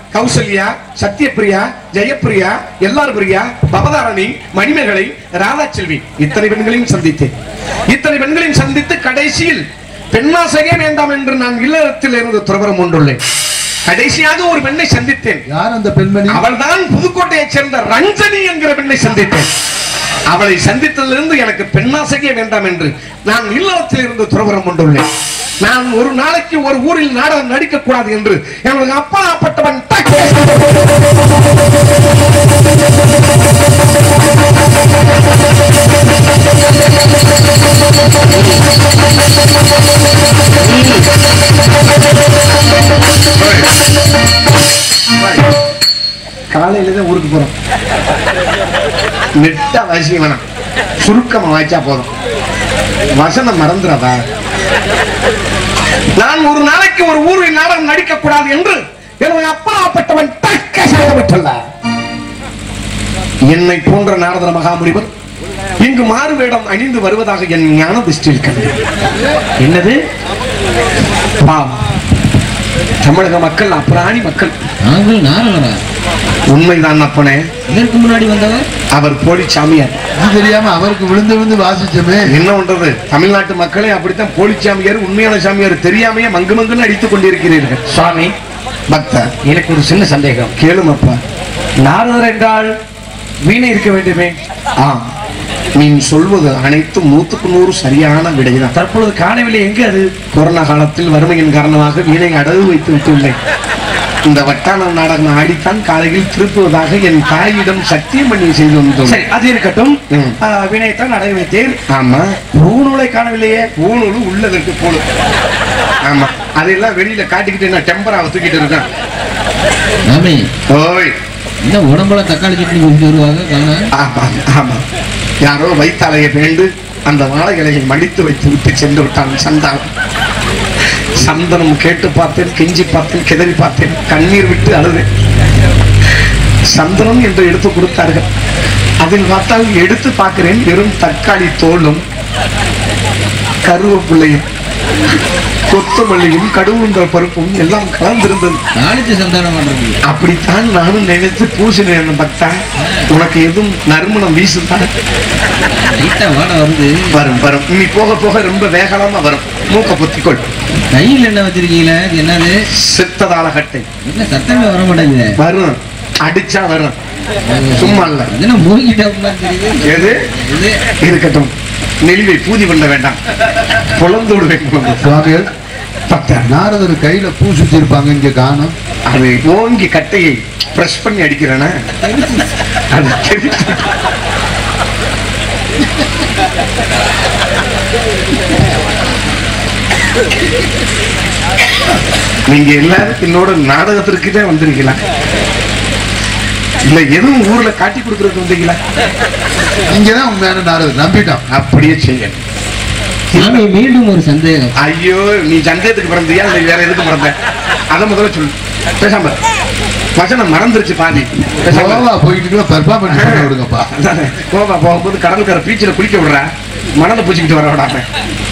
கௌசல்யா சத்யபிரியா ஜெயப்பிரியா எல்லார் பிரியா பவதாரணி மணிமேகலை ராதாச்செல்வி இத்தனை பெண்களையும் சந்தித்தேன் இத்தனை பெண்களையும் சந்தித்து கடைசியில் பெண்ணாசையே வேண்டாம் என்று நான் இல்லறத்தில் இருந்து துறவரம் கொண்டுள்ளேன் கடைசியாக ஒரு பெண்ணை சந்தித்தேன் யார் அந்த பெண்மணி அவள்தான் புதுக்கோட்டையைச் சேர்ந்த ரஞ்சனி என்கிற பெண்ணை சந்தித்தேன் அவளை சந்தித்ததிலிருந்து எனக்கு பெண்ணாசையே வேண்டாம் என்று நான் இல்லறத்தில் இருந்து துறவரம் கொண்டுள்ளேன் நான் ஒரு நாளைக்கு ஒரு ஊரில் நாடகம் நடிக்க கூடாது என்று எனது அப்பா அப்பட்டவன் காலையில தான் ஊருக்கு போறோம் நெட்டா வாசிக்க வேணாம் சுருக்கமா வாய்ச்சா போதும் வசனம் மறந்துடாதா நான் ஒரு நாளைக்கு ஒரு ஊரில் நாடகம் நடிக்க கூடாது என்று எனது அப்பா அப்பட்டவன் தக்க சட்டமிட்டுள்ளார் என்னை போன்ற நாரதர மகாமுனிவர் இங்கு மாறு வேடம் அணிந்து வருவதாக என் ஞான திருஷ்டியில் கண்டேன் என்னது பாவம் தமிழக மக்கள் அப்புறாணி மக்கள் நாங்கள் நாரதரா உண்மைதான் அப்பனே இதற்கு முன்னாடி வந்தவர் அவர் போலி சாமியார் இது தெரியாம அவருக்கு விழுந்து விழுந்து வாசிச்சோமே என்ன பண்றது தமிழ்நாட்டு மக்களே அப்படித்தான் போலி சாமியார் உண்மையான சாமியார் தெரியாமையே மங்கு மங்குன்னு அடித்துக் கொண்டிருக்கிறீர்கள் சுவாமி பக்தா எனக்கு ஒரு சின்ன சந்தேகம் கேளும் அப்பா நாரதர் என்றால் வீணை இருக்க வேண்டுமே ஆ நீ சொல்வது அனைத்தும் நூத்துக்கு நூறு சரியான விடைதான் தற்பொழுது காணவில்லை எங்க அது கொரோனா காலத்தில் வறுமையின் காரணமாக வீணை அடகு வைத்து விட்டுள்ளேன் இந்த வட்டான நாடகம் ஆடித்தான் காலையில் திருப்புவதாக என் தாயிடம் சத்தியம் பண்ணி செய்து வந்தோம் சரி அது இருக்கட்டும் ம். ஆ, வீணையைத்தான் அடைய வைத்தேன் ஆமா பூநூலை காணவில்லையே ஊனூறு உள்ளதற்கு போலும் ஆமா அதெல்லாம் வெளியில காட்டிக்கிட்டு என்ன டெம்பரா தூக்கிட்டு இருக்கான் மாமி ஓய் இந்த உடம்புல தக்காளி சட்னி குடிச்சு வருவாங்க காணா ஆமா ஆமா யாரோ வைத்தாலையை வேண்டு அந்த வாழை இலையை மடித்து வைத்து விட்டு சென்று விட்டான் சந்தானம் சந்தனம் கேட்டு பார்த்தேன் கெஞ்சி பார்த்தேன் கிதறி பார்த்தேன் கண்ணீர் விட்டு அழுதேன் சந்தனம் என்று எடுத்து கொடுத்தார்கள் அதில் பார்த்தால் எடுத்து பார்க்கிறேன் வெறும் தக்காளி தோலும் கருவேப்பிள்ளையும் கொத்தமல்லியும் கடுவுன்ற பருப்பும் எல்லாம் கலந்திருந்தது தாளிச்சு சந்தானம் பண்றது அப்படித்தான் நானும் நினைத்து பூசினேன் பக்தா உனக்கு எதுவும் நறுமணம் வீசுதான் லைட்டா வாட வருது வரும் வரும் நீ போக போக ரொம்ப வேகமா வரும் மூக்க பொத்திக்கொள் கையில் என்ன வச்சிருக்கீங்களே இது என்னது சித்ததால கட்டை என்ன சத்தமே வர மாட்டேங்குது வரும் அடிச்சா வரும் சும்மா இல்ல என்ன மூங்கிட்ட மாதிரி தெரியுது எது இது இருக்கட்டும் நெளிவை பூதி பண்ண வேண்டாம் புலந்து விடுவேன் புலந்து. சுவாமிகள் பக்தா நாரதர் கையில பூ சுத்தி இருப்பாங்க இங்க காணும் அது ஓங்கி கட்டையை பிரஸ் பண்ணி அடிக்கிறேன்னா அது தெரிச்சு நீங்க எல்லாரும் என்னோட நாடகத்திற்கு தான் வந்திருக்கீங்களா இல்ல எதுவும் ஊர்ல காட்டி கொடுக்கறதுக்கு வந்தீங்களா இங்கதான் உண்மையான நாரதர் நம்பிட்டோம் அப்படியே செய்ய சாமி மீண்டும் ஒரு சந்தேகம் ஐயோ நீ சந்தேகத்துக்கு பிறந்தியா இல்ல வேற எதுக்கு பிறந்த அத முதல்ல சொல்லு பேசாம வசனம் மறந்துருச்சு பாதி பேசாம கோவா போயிட்டு பெர்ஃபார்மன்ஸ் பண்ண விடுங்கப்பா அதானே, கோவா போகும்போது கடற்கரை பீச்சில் குளிக்க விடுறா மணலை பூச்சிக்கிட்டு வர விடாம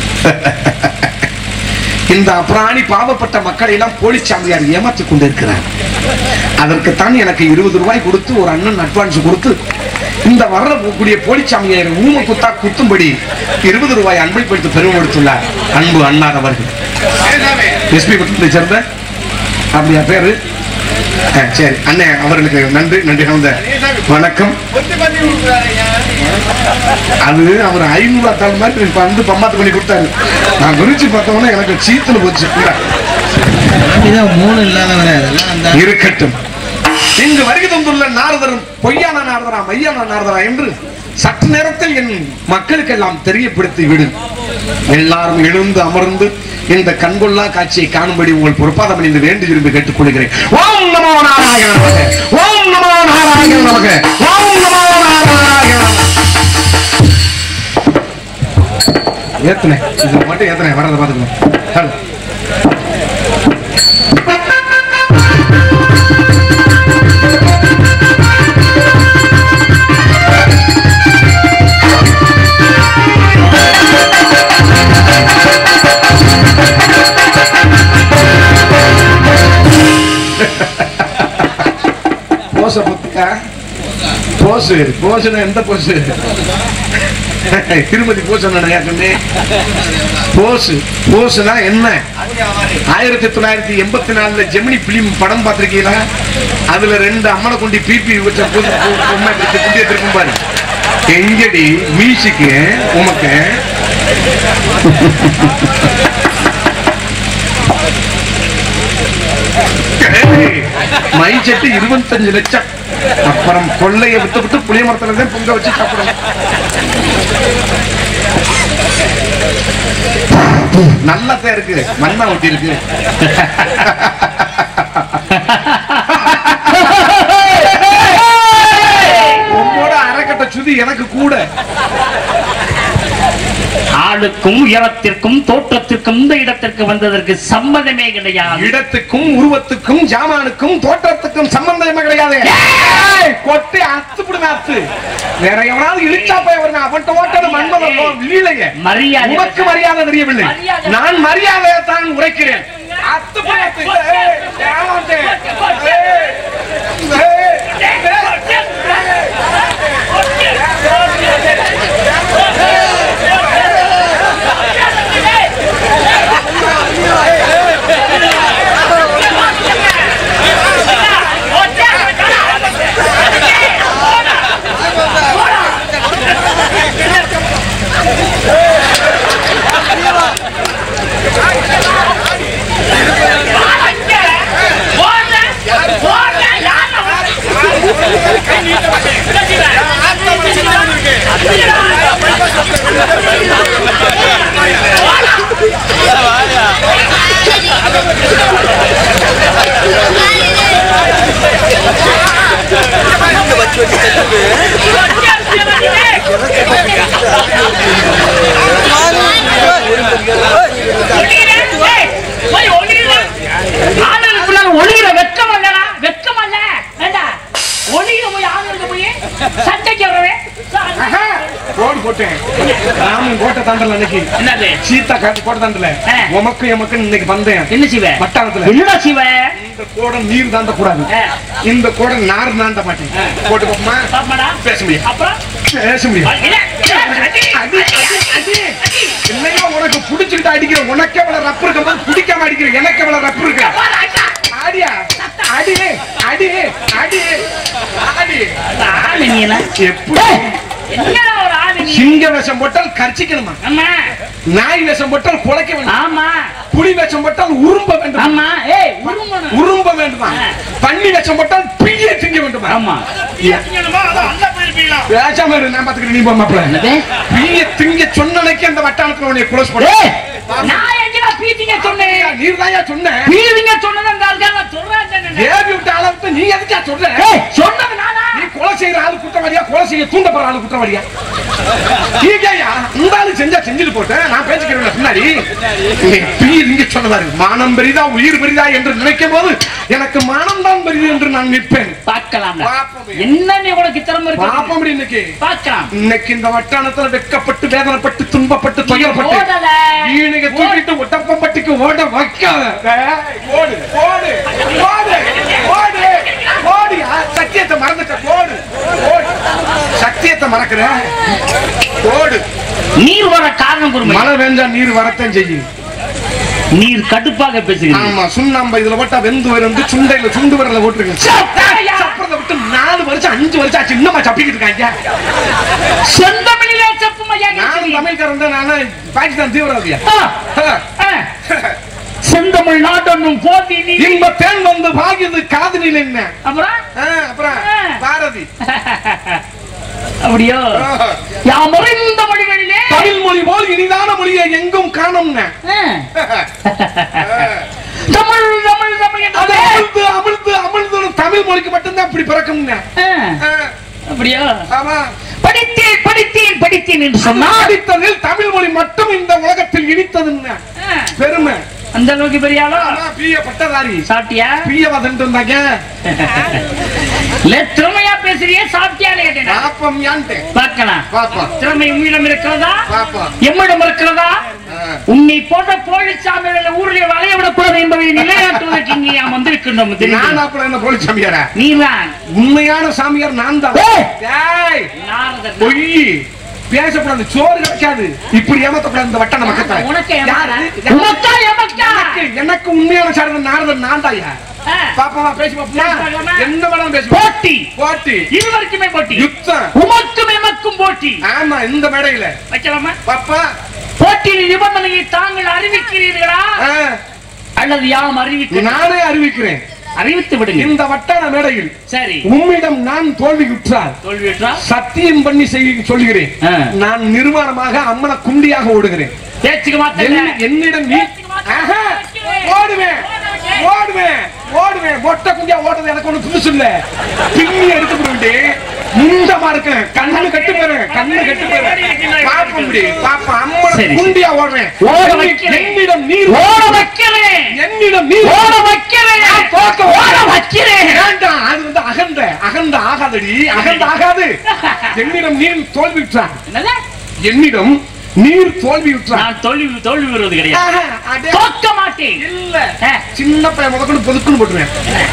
இந்த அப்புறாணி பாவப்பட்ட மக்களை எல்லாம் போலீஸ் சாமியார் ஏமாற்றிக் கொண்டிருக்கிறார் அதற்குத்தான் எனக்கு இருபது ரூபாய் கொடுத்து ஒரு அண்ணன் அட்வான்ஸ் கொடுத்து இந்த வர்ற கூடிய போலீஸ் சாமியார் ஊம குத்தா குத்தும்படி இருபது ரூபாய் அன்பளிப்படுத்தி பெருமைப்படுத்தியுள்ளார் அன்பு அண்ணார் அவர்கள் எஸ்பி பட்டத்தை சேர்ந்த அப்படியா பேரு ஆ, சரி அண்ணே அவர்களுக்கு நன்றி நன்றி கலந்த வணக்கம் அது அவர் ஐநூறு தாள் மாதிரி இப்ப வந்து பம்பாத்து பண்ணி கொடுத்தாரு நான் விரிச்சு பார்த்தோன்னே எனக்கு சீத்துல போச்சு இந்தா, சாமி தான் மூணு இல்லாதவரே அதெல்லாம் அந்த இருக்கட்டும் இங்கு வருகை தந்துள்ள நாரதரும் பொய்யான நாரதரா மையான நாரதரா என்று சற்று நேரத்தில் என் மக்களுக்கெல்லாம் தெரியப்படுத்தி விடு எல்லாரும் எழுந்து அமர்ந்து இந்த கண்கொள்ளா காட்சியை காணும்படி உங்கள் பொறுப்பாதம் என்று வேண்டி விரும்பி கேட்டுக்கொள்கிறேன் ஓம் நமோ நாராயண நமக ஓம் நமோ நாராயண நமக ஓம் நமோ நாராயண ஏத்துனேன் இது மட்டும் ஏத்துனேன் வரதை பார்த்துக்கணும் ஹலோ போஸ் போஸ்னா எந்த போஸ் திருமதி போஸ் சொன்னேன் போஸ் போஸ்னா என்ன ஆயிரத்தி தொள்ளாயிரத்தி எண்பத்தி நாலுல ஜெமினி பிலிம் படம் பார்த்திருக்கீங்களா அதுல ரெண்டு அம்மனை கொண்டு பிபி வச்ச பொ- பொ- பொம்மை வச்சு குண்டிய திரும்ப பாரு எங்கடி மியூசிக்கு உமக்கு மை செட்டு இருபத்தஞ்சு லட்சம் அப்புறம் கொள்ளைய விட்டு விட்டு புளிய மரத்துல தான் பொங்க வச்சு சாப்பிடணும் நல்லா தான் இருக்கு மண்ணா ஒட்டி இருக்கு உங்களோட அரைக்கட்ட சுதி எனக்கு கூட ஆளுக்கும் உயரத்திற்கும் தோற்றத்திற்கும் இந்த இடத்திற்கு வந்ததற்கு சம்மதமே கிடையாது இடத்துக்கும் உருவத்துக்கும் ஜாமானுக்கும் தோற்றத்துக்கும் சம்பந்தமே கிடையாது ஏய், கொட்டி அத்து விடுங்க அத்து வேற எவனாவது இழுச்சா போய் வருங்க அவன்கிட்ட ஓட்டணும் மன்மதன் இல்லையே மரியாதை உனக்கு மரியாதை தெரியவில்லை மரியாதை. நான் மரியாதையை தான் உரைக்கிறேன் அத்து போய் அத்து. ஏய், ஏமாந்தே. ஏய், ஏய், ஆளுக்குள்ளார ஒளிகிற வெக்கம் அல்லடா வெக்கம் அல்ல வேண்டாம் ஒளிகிற போய் ஆளுக்கு போய் சண்டைக்கு வரவே ஆஹா, கோடு போட்டேன் ராமன் கோட்டை தாண்டல அன்னைக்கு என்னது சீதா காட்டு கோட்டை தாண்டல ஆ. உமக்கு எமக்கு இன்னைக்கு வந்தேன் என்ன செய்வ வட்டாரத்துல என்னடா செய்வ இந்த கோடம் நீர் தாண்ட கூடாது ஆ. இந்த கோடம் நார் தாண்ட மாட்டேன் போட்டு போமா பாப்பமாடா பேச முடியும் அப்புறம் பேச முடியும் இல்ல, அடி, அடி, அடி, அடி. இல்லையா உனக்கு புடிச்சுக்கிட்டு அடிக்கிற உனக்கே எவ்வளவு ரப்பு இருக்கும் போது பிடிக்காம அடிக்கிற எனக்கு எவ்வளவு ரப்பு இருக்கு அடியா அடி அடி அடி அடி ஆளு நீ என்ன? எப்படி என்ன ஒரு ஆளு நீ? சிங்க விஷம் போட்டால் கர்ச்சிக்கணுமா ஆமா நாய் விஷம் போட்டால் குலைக்க வேண்டும் ஆமா புலி விஷம் போட்டால் உரும்ப வேண்டும் ஆமா ஏய் உருமணும் உரும்ப வேண்டுமா பன்னி விஷம் போட்டால் பிழிய திங்க வேண்டுமா ஆமா பேசாம இரு, நான் பாத்துக்கிறேன் நீ போ மாப்பிள்ள என்னது பிழிய திங்க சொன்னனைக்கு அந்த வட்டாரத்துல உன்னை குளோஸ் ஏய், பண்ண நான் எங்கடா பீத்திங்க சொன்னேன் நீர் தாயா சொன்ன பீதிங்க சொன்னது அந்த ஆளுக்கு நான் சொல்றேன் தானே. ஏவி விட்ட ஆளை விட்டு நீ எதுக்கா சொல்ற ஏய், சொன்னது நானா நீ கொலை செய்யற ஆளு குற்றவாளியா கொலை செய்ய தூண்டப்படுற ஆளு குற்றவாளியா நீங்கயா இந்த ஆளு செஞ்சா செஞ்சுட்டு போட்டேன் நான் பேசிக்கிறேன் பின்னாடி பீர் இங்க சொன்னதாரு மானம் பெரிதா உயிர் பெரிதா என்று நினைக்கும் போது எனக்கு மானம் தான் பெரிது என்று நான் நிற்பேன் பார்க்கலாம் பாப்போமே. என்ன நீ உனக்கு திறமை இருக்கு பாப்போம் இன்னைக்கு பார்க்கலாம் இன்னைக்கு இந்த வட்டானத்துல வெக்கப்பட்டு வேதனைப்பட்டு துன்பப்பட்டு துயரப்பட்டு ஓடல. ஈனுங்க தூக்கிட்டு ஒட்டப்பம்பட்டிக்கு ஓட வைக்காத ஏய், ஓடு ஓடு ஓடு ஓடு ஓடியா சத்தியத்தை மறந்துட்ட ஓடு ஓடு சத்தியத்தை மறக்கிற ஓடு நீர் வர காரணம் பொறுமை மழை பெஞ்சா நீர் வரத்தான் செய்யும் நீர் கடுப்பாக பேசுகிறீங்க ஆமா சுண்ணாம்பு இதுல போட்டா வெந்து வருந்து சுண்டையில சுண்டு வரல போட்டுருங்க சப்பையா. சப்பறத விட்டு நாலு வருஷம் அஞ்சு வருஷம் ஆச்சு இன்னமா சப்பிக்கிட்டு இருக்காங்க செந்தமிழிலே செப்புமையா நானும் தமிழ்காரன் தான் நானும் பாகிஸ்தான் தீவிரவாதியா செந்தமிழ் நாடொன்னும் போதி நீ இன்ப தேன் வந்து பாகியது காதலில் என்ன அப்புறம் ஆ, அப்புறம் ஆ. பாரதி அப்படியோ ஆ. யாமறிந்த மொழிகளிலே தமிழ் மொழி போல் இனிதான மொழியை எங்கும் காணும்னு ஆ. தமிழ் தமிழ் தமிழ் அது என்றாலே. அமிழ்ந்து அமிழ்ந்து அமிழ்ந்து தமிழ் மொழிக்கு மட்டும்தான் அப்படி பிறக்கும்னு ஆ. ஆ, அப்படியோ ஆமா படித்தேன் படித்தேன் படித்தேன் என்று சொன்னால் படித்ததில் தமிழ் மொழி மட்டும் இந்த உலகத்தில் இனித்ததுன்னு ஆ. பெருமை அந்த அளவுக்கு பெரிய ஆளோ ஆமா, பிய பட்டதாரி சாப்பிட்டியா பிய வதன்ட்டு இருந்தாங்க இல்ல திறமையா பேசுறியே சாப்பிட்டியான்னு கேட்டேன் பாப்பம் யான்ட்டு பார்க்கலாம் பாப்பா திறமை உம்மிடம் இருக்கிறதா பாப்பா எம்மிடம் இருக்கிறதா ஆ. உன்னை போன்ற போலிச்சாமிகளை ஊரில் வளைய விடக்கூடாது என்பதை நிலைநாட்டுவதற்கு இங்கே நாம் வந்திருக்கின்றோம் நான் தெரியுமா? அப்புறம் என்ன போலி சாமியாரா நீதான் உண்மையான சாமியார் நான் தான் ஏய்! ஏய், நாரதர் பொய் பேசக்கூடாது சோறு கிடைக்காது இப்படி ஏமாத்தக்கூடாது இந்த வட்ட நமக்கு உனக்கு யாரு? ஏமாத்தா? உனக்கா ஏமாத்தா? எனக்கு எனக்கு உண்மையான சாரதன் நாரதன் நான் தாயா ஆ. பாப்பாவா பேசி பாப்போமா பேசி பார்க்கலாமா? என்ன வேணாலும் பேசி போட்டி போட்டி இருவருக்குமே போட்டி யுத்தம் உமக்கும் எமக்கும் போட்டி ஆமா இந்த மேடையில வைக்கலாமா பாப்பா போட்டியின் நிபந்தனையை தாங்கள் அறிவிக்கிறீர்களா ஆ, அல்லது யாம் அறிவிக்க நானே அறிவிக்கிறேன் அறிவித்து விடுங்க இந்த வட்டார மேடையில் சரி உம்மிடம் நான் தோல்வியுற்றால் தோல்வியுற்றா சத்தியம் பண்ணி செய்ய சொல்கிறேன் ஆ. நான் நிர்வாணமாக அம்மன குண்டியாக ஓடுகிறேன் பேச்சுக்க மாட்டேன் என்- என்னிடம் நீ ஆஹா, ஓடுவேன் ஓடுவேன் ஓடுவேன் மொட்டை குண்டியா ஓடுறது எனக்கு ஒண்ணு புதுசு இல்ல பின்னி எடுத்து போட்டு முண்டமா இருக்கேன் கண்ணு கட்டு போறேன் கண்ணு கட்டு போறேன் பாப்ப முடி பாப்ப அம்மன சரி. குண்டியா ஓடுறேன் ஓட என்னி- வைக்கிறேன். என்னிடம் நீர் ஓட வைக்கிறேன் என்னிடம் நீர் ஓட வைக்கிறேன் நான் தோக்க ஓட வைக்கிறேன் வேண்டாம் அது வந்து அகன்ற அகன்ற ஆகாதடி அகன்ற ஆகாது என்னிடம் நீர் தோல்வியுற்றான் என்னது? என்னிடம் நீர் தோல்வியுற்றான் நான் தோல்வி தோல்வி வருவது கிடையாது ஆஹா, அடே. தோக்க மாட்டேன் இல்ல ஆ. சின்ன பையன் முதற்கொண்டு பொதுக்குன்னு போட்டுருவேன்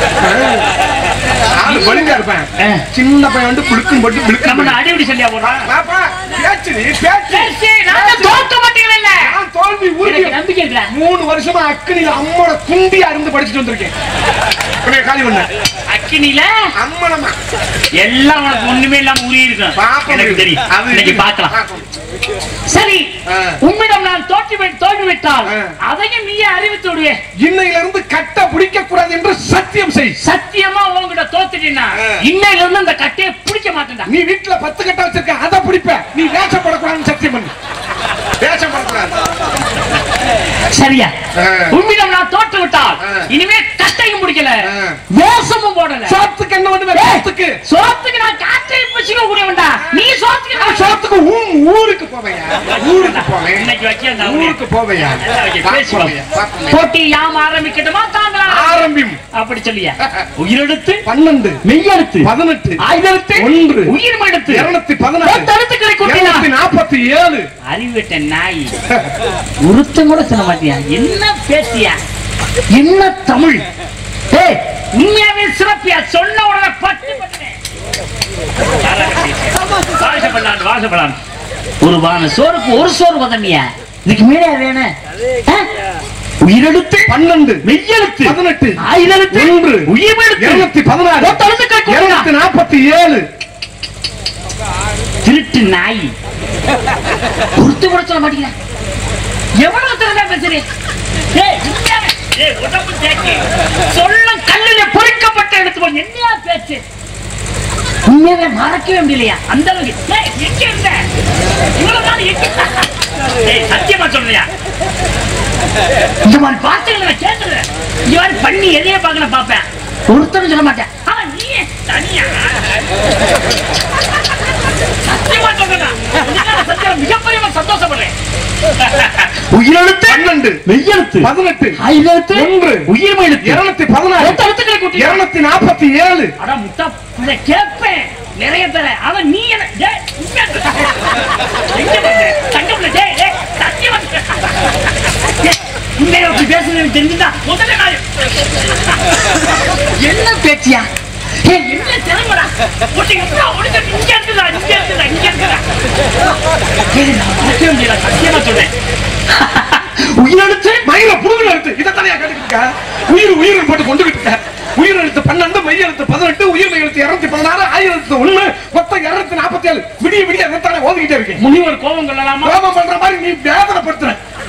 ஆளு பலிங்கா இருப்பேன் ஆ. சின்ன பையன் வந்து புழுக்குன்னு போட்டு நம்ம விழுக்கு அடிப்படி சொல்லியா போடுறான் பாப்பா பேச்சு நீ பேச்சு பேசி நான் தான் தோக்க மாட்டேங்கிறேன்ல நான் தோல்வி எனக்கு ஊதி நம்பிக்கை இருக்கல மூணு வருஷமா அக்கனில அம்மோட குண்டியா இருந்து படிச்சுட்டு வந்திருக்கேன் உன்னைய காலி பண்ண அக்கினில அம்மனமா எல்லாம் உனக்கு ஒண்ணுமே இல்லாம உரி இருக்கும் பாப்போம் எனக்கு தெரியும் அது இன்னைக்கு இருக்கு. பார்க்கலாம் பாப்போம். சரி ஆ. உம்மிடம் நான் தோற்று வி- தோல்வி விட்டால் ஆ. அதையும் நீயே அறிவித்து விடுவே இன்னையில இருந்து கட்ட பிடிக்க கூடாது என்று சத்தியம் செய் சத்தியமா உங்ககிட்ட தோத்துட்டீங்கன்னா ஆ. இன்னையில இருந்து அந்த கட்டையை பிடிக்க மாட்டேன்டா நீ வீட்டுல பத்து கட்ட வச்சிருக்க அதை பிடிப்ப நீ வேஷப்படக்கூடாதுன்னு சத்தியம் பண்ணு வேஷப்படக்கூடாது சரியா ஆ. உம்மிடம் நான் தோற்று விட்டால் ஆ. இனிமே கட்டையும் பிடிக்கல ஆ. வேஷமும் போடல சோத்துக்கு என்ன பண்ணுவேன் சோத்துக்கு சோத்துக்கு நான் காற்றையும் பிடிச்சிக்க கூடியவன்டா நீ சோத்துக்கு நான் நான் சோத்துக்கு உன் ஊருக்கு போவையா ஊருக்கு போவேன் இன்னைக்கு வைக்க ஊருக்கு போவையா பேசுவோம் போட்டி யாம் ஆரம்பிக்கட்டுமா தாங்களா ஆரம்பிம் அப்படி சொல்லியா உயிரெழுத்து பன்னெண்டு மெய்யெழுத்து பதினெட்டு ஆயுதெழுத்து ஒன்று உயிர்மெழுத்து இருநூத்தி பதினாறு எழுத்துக்களை கூட்டினா இருநூத்தி நாற்பத்தி ஏழு அறிவிட்ட நாய் ஒருத்தன் கூட சொல்ல மாட்டியா என்ன பேசியா என்ன தமிழ் ஏய் உண்மையாவே சிறப்பியா சொன்ன உடனே பட்டு பட்டுனேன். வாசப்படலாம், வாசப்படலாம். ஒரு வான சோறுக்கு ஒரு சோறு பதமியா இதுக்கு மேலே வேணும் ஆ? உயிரெழுத்து பன்னெண்டு மெய்யெழுத்து பதினெட்டு ஆயுதெழுத்து ஒன்று உயிர்மெழுத்து இருநூத்தி பதினாறு மொத்த எழுத்துக்களை கூட்டினா. இருநூத்தி நாற்பத்தி ஏழு திருட்டு நாய் ஒருத்த கூட சொல்ல மாட்டீங்க எவ்வளவு திறனா பேசுறீங்க ஏய், உண்மையாவே. ஏய், உடம்பு தேக்கு. சொல்லும் கல்லிலே பொறிக்கப்பட்ட எடுத்து போய் என்னையா பேச்சு உண்மையாவே மறக்கவே முடியலையா அந்த அளவுக்கு ஏய், எங்க இருந்த இவ்வளவு நாள் எங்க ஏய் சத்தியமா சொல்றியா இந்த மாதிரி வார்த்தைகளை நான் கேட்டது இந்த மாதிரி பண்ணி எதையே பார்க்க நான் பார்ப்பேன் ஒருத்தரும் சொல்ல மாட்டேன் ஆனா நீ தனியா சத்தியமா சொல்றேன் சத்தியம் மிகப்பெரிய சந்தோஷப்படுறேன் உயிரெழுத்து பன்னெண்டு மெய்யெழுத்து பதினெட்டு ஆயுதெழுத்து ஒன்று உயிர்மெழுத்து இருநூத்தி பதினாறு மொத்த எழுத்துக்களை கூட்டி இருநூத்தி நாற்பத்தி ஏழு அட முட்டா பிள்ளை கேட்பேன் நிறைய தர ஆனா நீ என்ன டேய், உண்மையா சொல்றேன். எங்க வந்த? தங்க பிள்ளை, டேய், டேய், சத்தியமா சொல்றேன். டேய், உண்மையை வச்சு பேசுறது எனக்கு தெரிஞ்சுதா முதல்ல நான் என்ன பேச்சியா ஏய், என்ன திறமைடா ஒட்டி எப்படா ஒடிச்சு இங்க இருக்குதா இங்க இருக்குதா இங்க இருக்குதா ஏய், நான் மறக்கவே முடியல சத்தியமா சொல்றேன் உயிரெழுத்து மயில புடுங்கல எடுத்து இதை தனியா கேட்டுக்கிட்டு உயிர் உயிர் போட்டு கொண்டுகிட்டு இருக்க. உயிர் எழுத்து பன்னெண்டு மெய் எழுத்து பதினெட்டு உயிர் மெய் எழுத்து இருநூத்தி பதினாறு ஆயிரத்து ஒண்ணு மொத்தம் இருநூத்தி நாற்பத்தி ஏழு விடிய விடிய எதானே ஓதிக்கிட்டே இருக்கேன் முனிவர் கோபம் கொள்ளலாமா கோபம் பண்ற மாதிரி நீ வேதனைப்படுத்துற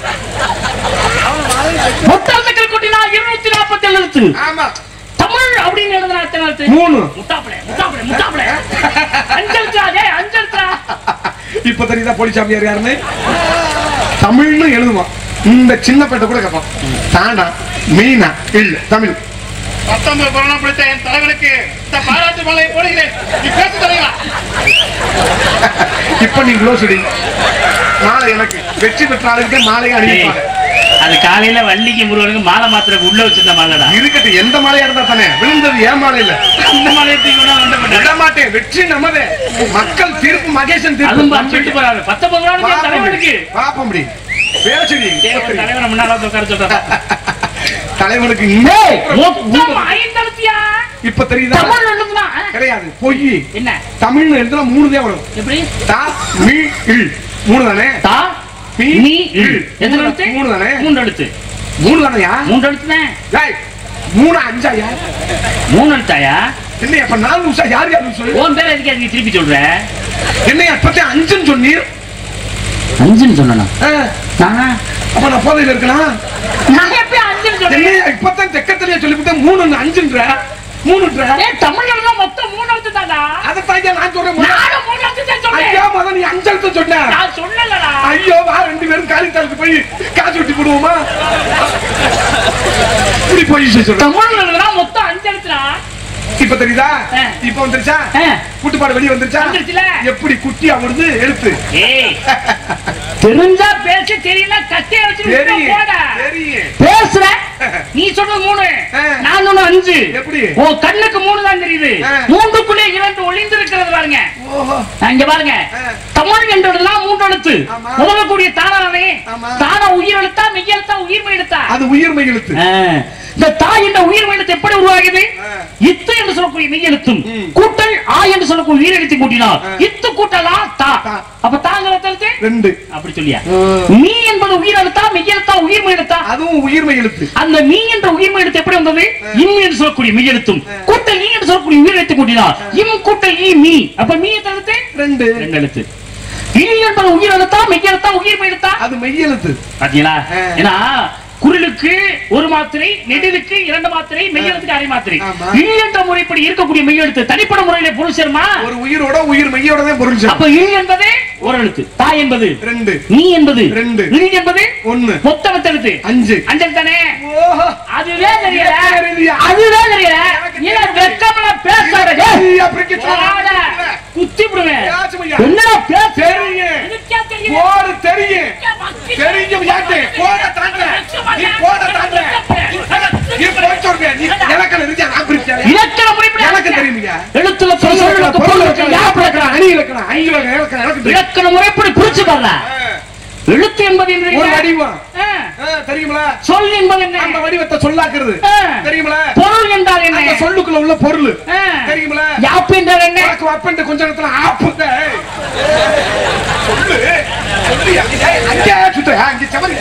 மொத்தத்துக்கள் கூட்டினா இருநூத்தி நாற்பத்தி ஏழு எழுத்து ஆமா தமிழ் அப்படின்னு எழுதுனா எத்தனை எழுத்து மூணு முட்டாப்பளே முட்டாப்பளே முட்டாப்பளே அஞ்சல்தா டேய் அஞ்சல்தா இப்ப தெரியுதா போலிச்சாமியார் யாருன்னு தமிழ்னு எழுதுவான் இந்த சின்ன பேட்டை கூட கேட்பான் தானா மீனா இல்ல தமிழ் பத்தொன்பது கொரோனா பிடித்த என் தலைவனுக்கு இந்த பாராட்டு மலை போடுகிறேன் நீ பேசு தலைவா இப்ப நீ க்ளோஸ் மாலை எனக்கு வெற்றி பெற்ற ஆளுக்கு மாலையை அணிவிப்பாங்க அது காலையில வள்ளிக்கு முருகனுக்கு மாலை மாத்திரக்கு உள்ள வச்சிருந்த மாலைடா இருக்கட்டும் எந்த மாலையா இருந்தா தானே விழுந்தது ஏன் மாலை இல்ல அந்த மாலையை தூக்கி கொண்டு வந்து விட விட மாட்டேன் வெற்றி நமதே மக்கள் தீர்ப்பு மகேசன் அதுவும் தீர்ப்பு சொல்லிட்டு போறாரு பத்தொன்பது ரூபாய் தலைவனுக்கு பாப்ப முடியும் பேசுடி சரி, ஒரு தலைவரை முன்னால வந்து உட்கார சொல்றேன். தலைவனுக்கு ஏய், மொத்தம் ஐந்தெழுத்தியா? இப்ப தெரியுதா தமிழ் எழுதுனா, ஆ? கிடையாது பொய் என்ன தமிழ்னு எழுதுனா மூணு தான் வரும் எப்படி தா மீ இல் மூணு தானே தா மீ, மீ இல் இல். எத்தனை எழுத்து மூணு தானே? மூன்று எழுத்து மூணு தானையா மூன்று எழுத்து தான் ஏய், மூணு அஞ்சாயா மூணு எழுத்தாயா என்னையா அப்ப நாலு நிமிஷம் யார் யார் சொல்லு உன் பேர் எதுக்கு அதுக்கு திருப்பி சொல்ற என்னையா இப்பத்தே அஞ்சுன்னு சொன்னீர் அஞ்சுன்னு சொன்னா ஆ, நானா அப்ப நான் போதையில இருக்கலாம் நான் எப்படி அஞ்சுன்னு சொல்றேன் என்னையா இப்பதான் தெக்கத்திலேயே சொல்லிவிட்டேன் மூணு அஞ்சுன்ற மூணுன்ற ஏய் தமிழ்ல எல்லாம் மொத்தம் மூணு எழுத்து தான்டா அதை தாங்க நான் சொல்றேன் முதல்ல. நானும் மூணு எழுத்து தான் ஐயா சொல்றேன் முத நீ அஞ்சலுக்கு சொன்ன நான் சொல்லலடா ஐயோ வா ரெண்டு பேரும் காலி தரத்து போய் காசு வெட்டி போடுவோமா இப்படி போய் சொல்றேன் தமிழ்ல எல்லாம் மொத்தம் அஞ்சு எழுத்துடா இப்ப தெரியுதா ஆ. இப்ப வந்துருச்சா ஆ. கூட்டுப்பாடு வெளிய வந்துருச்சா வந்துருச்சுல. எப்படி குட்டி அவருது எழுத்து ஏய் தெரிஞ்சா பேச தெரியல கத்திய வச்சு தெரியும் போட தெரியும் பேசுற நீ சொல்றது மூணு ஆ. நான் ஒண்ணு அஞ்சு எப்படி? உன் கண்ணுக்கு மூணு தான் தெரியுது ஆ. மூன்றுக்குள்ளே இரண்டு ஒளிந்திருக்கிறது பாருங்க ஓஹோ நான் இங்க பாருங்க ஆ. தமிழ் என்றதெல்லாம் மூன்று எழுத்து ஆமா. முதலக்கூடிய தானாவே ஆமா. தானா உயிர் எழுத்தா மெய் எழுத்தா உயிர்மை எழுத்தா அது உயிர்மை எழுத்து ஆ. இந்த தாய் என்ற உயிர் எழுத்து எப்படி உருவாகுது ஆ. இத்து என்று சொல்லக்கூடிய மெய் எழுத்தும் ம். கூட்டல் ஆ என்று சொல்லக்கூடிய உயிர் எழுத்தை கூட்டினால் ஆ. இத்து கூட்டல் ஆ தா தா. அப்ப தாங்கிற எழுத்து ரெண்டு அப்படி சொல்லியா ம். மீ என்பது உயிர் எழுத்தா மெய் எழுத்தா உயிர்மை எழுத்தா அதுவும் உயிர்மை எழுத்து அந்த மீ என்ற உயிர்மை எழுத்து எப்படி வந்தது இம் என்று சொல்லக்கூடிய மெய் எழுத்தும் கூட்டல் ஈ என்று சொல்லக்கூடிய உயிர் எழுத்து கூட்டினால் இம் கூட்டல் ஈ மீ அப்ப மீ எத்தனை எழுத்து ரெண்டு ரெண்டு எழுத்து இல் என்பது உயிர் எழுத்தா மெய் எழுத்தா உயிர்மை எழுத்தா அது மெய் எழுத்து பாத்தீங்களா ஆ. ஏன்னா குரலுக்கு ஒரு மாத்திரை நெடிலுக்கு இரண்டு மாத்திரை மெய்யெழுத்துக்கு அரை மாத்திரை ஆமா. இல் என்ற முறைப்படி இருக்கக்கூடிய மெய்யெழுத்து தனிப்பட்ட முறையில பொருள் சேருமா ஒரு உயிரோட உயிர் மெய்யோட தான் பொருள் சேரும். அப்ப இல் என்பது ஒரு எழுத்து தா என்பது ரெண்டு நீ என்பது ரெண்டு. இல் என்பது ஒண்ணு மொத்த எழுத்து அஞ்சு அஞ்சல் தானே ஓஹோ அதுவே தெரியல தெரியலையா? அதுவே தெரியல எனக்கு இல்ல தெரியும். வெக்கமெல்லாம் பேசாத ஐயா, அப்படி சொல்லாத. குத்தி விடுவேன் பேசுமையா? என்னடா பேச தெரியும். எனக்கே தெரியல போடு தெரியும் தெரியும் யாட்டு போட தாண்ட நீ போட தாண்ட நீ போய் சொல்ற நீ எனக்கு இருக்கியா நான் பிரிச்சேன் இலக்கண முறைப்படி எனக்கு தெரியுமையா எழுத்துல பொருள் சொல்லுக்கு பொருள் இருக்கு யார் பிறக்கிறான் அணி இலக்கணம் அணி இலக்கணம் இலக்கணம் எனக்கு தெரியும் இலக்கண முறைப்படி பிரிச்சு பாருங்க எழுத்து என்பது என்ன ஒரு வடிவம் ஆ. ஆ, தெரியுங்களா சொல் என்பது என்ன அந்த வடிவத்தை சொல்லாக்குறது ஆ. தெரியுங்களா பொருள் என்றால் அந்த என்ன சொல்லுக்குள்ள உள்ள பொருள் ஆ. தெரியுங்களா யாப்பு என்றால் என்ன உனக்கு அப்பன்ட்டு கொஞ்ச நேரத்துல ஆப்புங்க சொல்லு சொல்லுயா. ஏய், அங்கே சுத்து அங்கே செவரு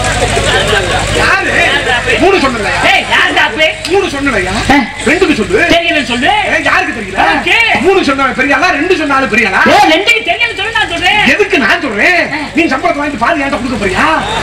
யாரு மூணு சொன்னல ஏய் யார் யாப்பு மூணு சொன்னலையா ஆ. ரெண்டுக்கு சொல்லு தெரியல சொல்லு ஏய், யாருக்கு தெரியல எனக்கு. மூணு சொன்னவன் பெரியாளா ரெண்டு சொன்னாலும் பெரியாளா ஏய் ரெண்டுக்கு தெரியல சொல்லு நான் சொல்றேன் எதுக்கு நான் சொல்றேன் நீ சம்பளத்தை வாங்கிட்டு பாதி என்கிட்ட கொடுக்க போறியா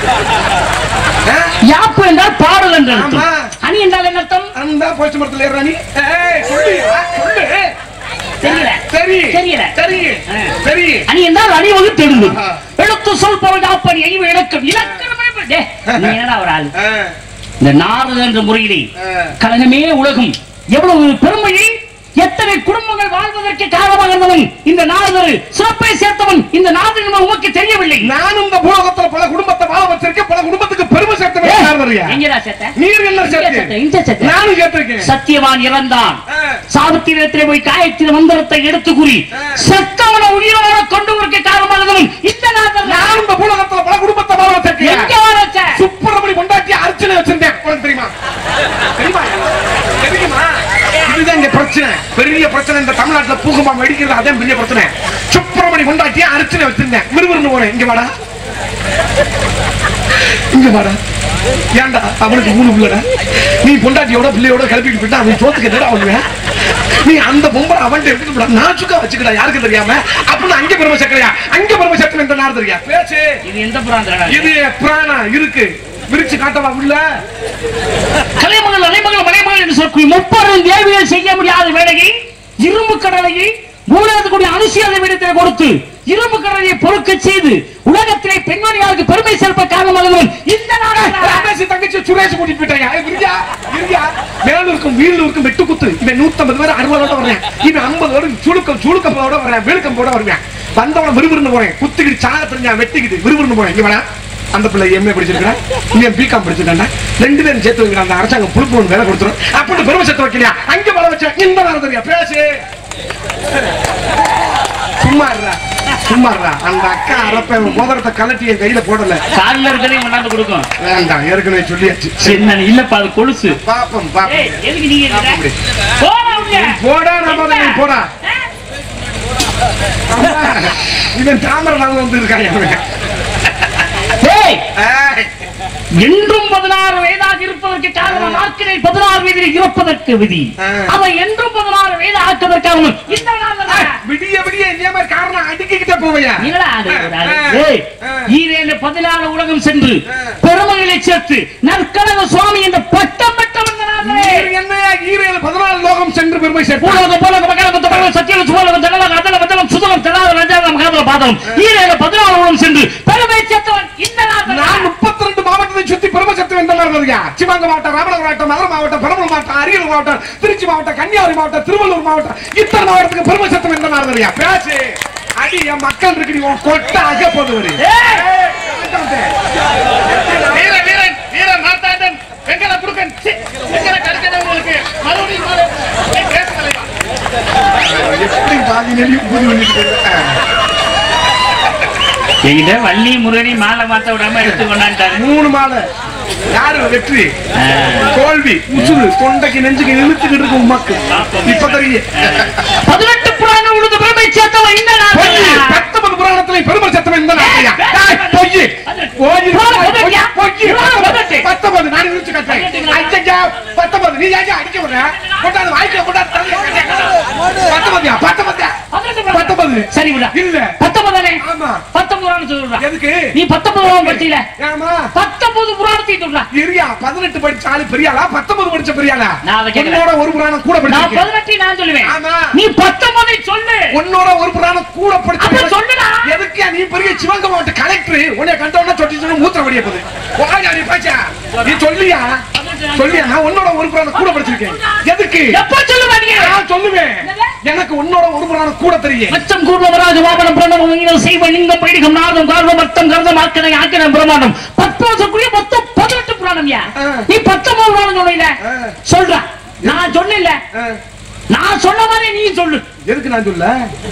ஆ? யாப்பு என்றால் பாடல் என்று அர்த்தம் ஆமா. அணி என்றால் என்ன அர்த்தம் அந்த போச்சு மரத்துல ஏறுறா நீ ஏய் சொல்லுயா சொல்லு தெரியல தெரியும் தெரியல. தெரியும் ஆ. தெரியும் அணி என்றால் அணிவது தெரிந்து ஆஹா. எழுத்து சொல் பொருள் யாப்பணி ஐவு இலக்கம் இலக்கணம் எப்படி? டேய், நீ என்னடா ஒரு ஆள் ஆ, இந்த நாரத என்ற முறையிலே ஆ. கழகமே உலகம் எவ்வளவு பெருமையை எத்தனை குடும்பங்கள் வாழ்வதற்கு காரணமாக இருந்தவன் இந்த நாரதர் சிறப்பை சேர்த்தவன் இந்த நாரதன் உமக்கு தெரியவில்லை நானும் இந்த பூலோகத்துல பல குடும்பத்தை வாழ வச்சிருக்கேன் பல குடும்பத்துக்கு பெருமை சேர்த்தவன் யாருறியா எங்கடா சேர்த்த நீர் என்ன இங்க சேர்த்த, சேர்த்து இங்க சேர்த்த. நானும் சேர்த்திருக்கேன் சத்தியவான் இறந்தான் ஆ. சாவித்திரத்திலே போய் காயத்திர மந்திரத்தை எடுத்து கூறி ஆ. சத்தவன உயிரோட கொண்டு வருவதற்கு காரணமானவன் இந்த நாரதர் நானும் இந்த பூலோகத்துல பல குடும்பத்தை வாழ எங்க வச்சிருக்கேன் வர வச்ச சுப்பிரமணி கொண்டாட்டி அர்ச்சனை வச்சிருந்தேன் உனக்கு தெரியுமா தெரியுமா தெரியுமா இதுதான் இங்க பிரச்சனை பெரிய பிரச்சனை இந்த தமிழ்நாட்டுல பூகம்பம் வெடிக்கிறது அதான் பெரிய பிரச்சனை சுப்பிரமணி கொண்டாட்டியா அர்ச்சனை வச்சிருந்தேன் விறுவிறுன்னு போனேன் இங்க வாடா இங்க வாடா ஏன்டா அவனுக்கு மூணு பிள்ளைடா நீ பொண்டாட்டியோட பிள்ளையோட கிளப்பிட்டு போயிட்டா அவன் சோத்துக்கு என்னடா பண்ணுவேன் நீ அந்த பொம்பளை அவன்கிட்ட எடுத்துட்டு போடா நான் சுக்கா வச்சுக்கடா யாருக்கு தெரியாம அப்படின்னு அங்க பெருமை சேர்க்கலையா அங்க பெருமை சேர்த்து இந்த நாடு தெரியா பேசு இது எந்த புறாந்திரடா இது பிராணம் இருக்கு விரிச்சு காட்டவா உள்ள கலைமகள் அலைமகள் மலைமகள் என்று சொல்லக்கூடிய முப்பெரும் தேவிகள் செய்ய முடியாத வேலையை இரும்பு கடலையை மூலகத்துக்குரிய அனுசியாத விடத்தில் கொடுத்து இரும்பு கடலையை பொறுக்க செய்து உலகத்திலே பெண்மணியாருக்கு பெருமை சேர்ப்ப காரணமானவன் இந்த நாடாக ராமேசி தங்கச்சி சுரேஷ் கூட்டிட்டு போயிட்டாங்க ஏய், விரியா விரியா மேலூருக்கும் வீலூருக்கும் வெட்டு குத்து இவன் நூத்தம்பது பேர் அறுபதோட வரேன் இவன் ஐம்பது பேர் சுழுக்கம் சுழுக்கப்போட வரேன் வீழுக்கம்போட வருவேன் வந்தவன விறுவிறுன்னு போறேன் குத்துக்கிட்டு சாக தெரிஞ்சா வெட்டிக்கிட்டு விறுவிறுன்னு போறேன் இங்க வேணா அந்த பிள்ளை எம்ஏ படிச்சிருக்கா இவன் பிகாம் படிச்சிருக்காண்டா ரெண்டு பேரும் சேர்த்து வைக்கிறான் அந்த அரசாங்கம் புழுப்பு வேலை கொடுத்துரும் அப்படின்னு பெருமை சேர்த்து வைக்கலையா அங்க வர வச்சேன் இந்த நேரம் தெரியா பேசு சும்மா இருடா சும்மாடா அந்த அக்கா அரப்ப மோதிரத்தை கலட்டி என் கையில போடல காலில் இருக்கிறதையும் கொண்டாந்து கொடுக்கும் வேண்டாம் ஏற்கனவே சொல்லியாச்சு சரி நான் இல்லப்பா அது கொலுசு பாப்போம் ஏய், பாப்போம் எதுக்கு நீங்க இருக்கிற? அப்படி. போடா உள்ள. போடா நம்ம நீ போடா அம்மா, இவன் தாமரை நாங்க வந்து இருக்காங்க அவனுக்கு. ஏய், ஏய், என்றும் பதினாறு வயதாக இருப்பதற்கு காரணம் நாட்களில் பதினாறு வயதில் இறப்பதற்கு விதி ஆ. அவன் என்றும் பதினாறு வயது ஆக்குவதற்கு அவன் இந்த நாள் ஏய், விடிய விடிய இதே மாதிரி காரணம் அடிக்கிட்டே போவையா நீங்களா அது ஒரு ஆளு. ஆ. ஏய், ஆ. ஈரேழு பதினாலு உலகம் சென்று ஆ. பெருமைகளை சேர்த்து நற்கடக சுவாமி என்ற பட்டம் பெற்றவன் நானே. நீர் என்னையா ஈரேழு பதினாலு லோகம் சென்று பெருமை சேர்ப்பார் பூலோகம், பூலோகம், மகரம், முத்தமரம், சத்தியம், சுபலோகம், ஜனலோகம், அதலம், அதலம், சுதலம், தலாதலம், ரஜாதலம், மகாதலம், பாதலம். ஈரேழு பதினாலு உலகம் சென்று பெருமை சேர்த்தவன் இந்த நாள் நான் முப்பத்தி ரெண்டு மாவட்டத்தை சுத்தி பெருமை சத்து வந்த மாதிரி வருயா சிவகங்கை மாவட்டம் ராமநாதபுரம் மாவட்டம் மதுரை மாவட்டம் பெரம்பலூர் மாவட்டம் அரியலூர் மாவட்டம் திருச்சி மாவட்டம் கன்னியாகுமரி மாவட்டம் திருவள்ளூர் மாவட்டம் இத்தனை மாவட்டத்துக்கு பெருமை சத்தம் எந்த மாதிரி வருயா பேசு அடி என் மக்கள் இருக்கு நீ உன் கொட்ட அக போது வரு வீர வீரன் வீர மார்த்தாண்டன் வெங்கல குடுக்கன் சி, வெங்கல கடுக்கன் உங்களுக்கு மறுபடியும் மாலை. ஏய், பேசு தலைவா. எப்படி பாதி நெறியும் புது பண்ணிட்டு என்கிட்ட வள்ளி முருகனி மாலை மாத்த விடாம எடுத்து கொண்டாண்டாரு மூணு மாலை யாரு வெற்றி தோல்வி உசுறு தொண்டைக்கு நெஞ்சுக்கு இழுத்துக்கிட்டு இருக்கு உமாக்கு இப்ப தெரியும் பதினெட்டு புராணம் உழுது பெருமை சேர்த்தவன் இந்த நாள் பொய் பத்தொன்பது புராணத்துல பெருமை சத்தம் இந்த நாட்டையா டேய், பொய் கோயில் பொய், பொய் பத்தொன்பது நான் இழுத்து கட்டேன் ஐயா பத்தொன்பது நீ ஏன் அடிக்க விடுற கொண்டாடு வாய்க்கல கொண்டாடு தலையில கட்டு. பத்தொன்பதுயா பத்தொன்பது பத்தொன்பது சரி விடா இல்ல பத்தொன்பது தானே ஆமா பத்தொன்பது புராணம் சொல்றா எதுக்கு நீ பத்தொன்பது புராணம் படிச்சீல ஏமா பத்தொன்பது புராணத்தை சொல்றா இரியா பதினெட்டு படிச்ச ஆளு பெரியாளா பத்தொன்பது படிச்ச பெரியாளா நான் அதை கேட்கல. உன்னோட ஒரு புராணம் கூட நான் படிச்சிருக்கேன் பதினெட்டை நான் சொல்லுவேன் ஆமா. நீ பத்தொன்பதை சொல்லு உன்னோட ஒரு புராணம் கூட அப்ப படிச்ச சொல்லுடா. எதுக்கு நீ பெரிய சிவகங்கை மாவட்ட கலெக்டர் உன்னை கண்டவன சொட்டி சொல்லி மூத்திர வடிய போகுது வாயா நீ பேச்சா நீ சொல்லியா சொல்லியா நான் உன்னோட ஒரு புராணம் கூட படிச்சிருக்கேன் எதுக்கு எப்ப சொல்லுவா நீ நான் சொல்லுவேன் எனக்கு உன்னோட ஒரு புராணம் கூட தெரியும் மச்சம் கூர்மவராஜ வாமனம் பிரணவம் இங்கிலம் செய்வ லிங்கம் பைடிகம் நாதம் காரணம் அர்த்தம் கருதம் ஆக்கனை ஆக்கினம் பிரமாணம் பத்மாசக்குரிய மொத்தம் பதினெட்டு புராணம் யா ஆ. நீ பத்தொன்பது புராணம் சொன்ன ஆ. சொல்றா நான் சொன்னேன்ல ஆ, நான் சொன்ன மாதிரி நீ சொல்லு எதுக்கு நான் சொல்ல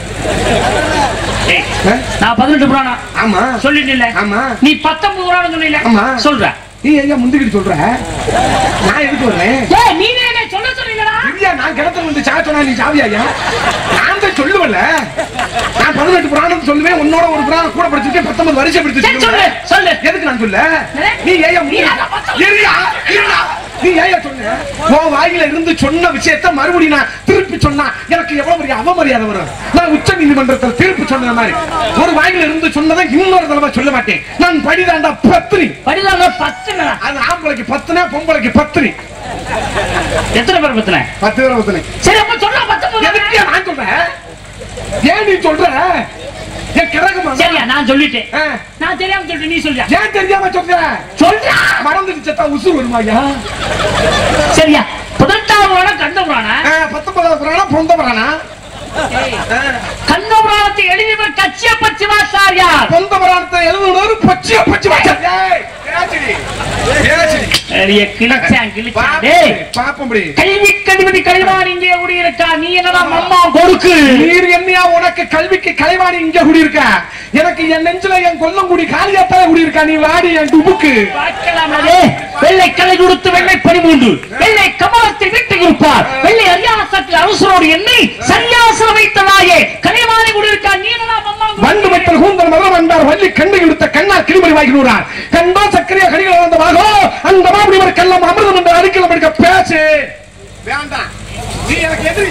ஏய், ஆ? நான் பதினெட்டு புராணம் ஆமா சொல்லிட்டு ஆமா. நீ பத்தொன்பது புராணம் சொன்ன ஆமா. சொல்ற நீ எங்க முந்திக்கிட்டு சொல்ற நான் எதுக்கு வர்றேன் ஏய் நீ என்ன சொல்ல சொன்னீங்களா இல்லையா நான் கிணத்துல வந்து சா சொன்னா நீ சாவியா நான் தான் சொல்லுவல நான் பதினெட்டு புராணம் சொல்லுவேன் உன்னோட ஒரு புராணம் கூட படிச்சிருக்கேன் பத்தொன்பது வருஷம் படிச்சு சரி, சொல்லு சொல்லு எதுக்கு நான் சொல்ல ஏ? நீ ஏன் நீ அத பத்தொன்பது- இருயா இருயா நீ ஏன் சொன்ன உன் வாயில இருந்து சொன்ன விஷயத்த மறுபடியும் நான் திருப்பி சொன்னா எனக்கு எவ்வளவு பெரிய அவமரியாதை வரும் நான் உச்ச நீதிமன்றத்தில் திருப்பி சொன்ன மாதிரி ஒரு வாயில இருந்து சொன்னதை இன்னொரு தடவை சொல்ல மாட்டேன் நான் படிதாண்டா பத்திரி படிதாங்க பத்துனா அது ஆம்பளைக்கு பத்துனா பொம்பளைக்கு பத்திரி எத்தனை பேர் பத்துன பத்து பேரை பத்தினி சரி அப்ப சொல்ல பத்தொன்பது எதுக்கு நான் சொல்றேன் ஏன் நீ சொல்ற என் கிரகமா சரியா நான் சொல்லிட்டேன் ஆ. நான் தெரியாம சொல்லிட்டேன் நீ சொல்றியா ஏன் தெரியாம சொல்ற சொல்றா மறந்துட்டு செத்தா உசுறு வருமாயா சரியா பதினெட்டாவது புராணம் கந்த புராணம் ஆ, பத்தொன்பதாவது புராணம் பொந்த புராணம் கந்த புராணத்தை எழுதியவர் கச்சியப்ப சிவாச்சாரியார் பொந்த புராணத்தை எழுதுனவர் பச்சைய பச்சை பச்சை ஏய், பேசுடி, பேசுடி. பெரிய கிழிச்சான் கிழிச்சான் பாப்போம் டேய் பாப்போம்படி. கல்வி கல்வி கல்வான் இங்கே குடியிருக்கா நீ என்னடா அம்மா கொடுக்கு நீர் என்னையா உனக்கு கல்விக்கு கலைவாணி இங்க குடியிருக்க எனக்கு என் நெஞ்சில என் கொல்லங்குடி காளியாத்தால குடியிருக்கா நீ வாடி என் டுபுக்கு பார்க்கலாமலே வெள்ளை கலை கொடுத்து வெள்ளை பனிமூன்று வெள்ளை கமலத்தை விட்டு இருப்பார் வெள்ளை அரியாசத்தில் அரசரோடு என்னை சன்னியாசனம் வைத்ததாயே கலைவாணி குடியிருக்கா நீ என்னடா அம்மா வண்டு மைத்தல் கூந்தல் மதம் வந்தார் வள்ளி கண்டு கொடுத்த கண்ணார் கிளிமணி வாங்கினார் கண்டோ சக்கரையா கடிகள் வந்தவாகோ அந்த மாமுடிவர் கள்ளம் அமிர்தம் என்ற அறிக்கையில் எடுக்க பேசு வேண்டாம் நீ எனக்கு எதிரி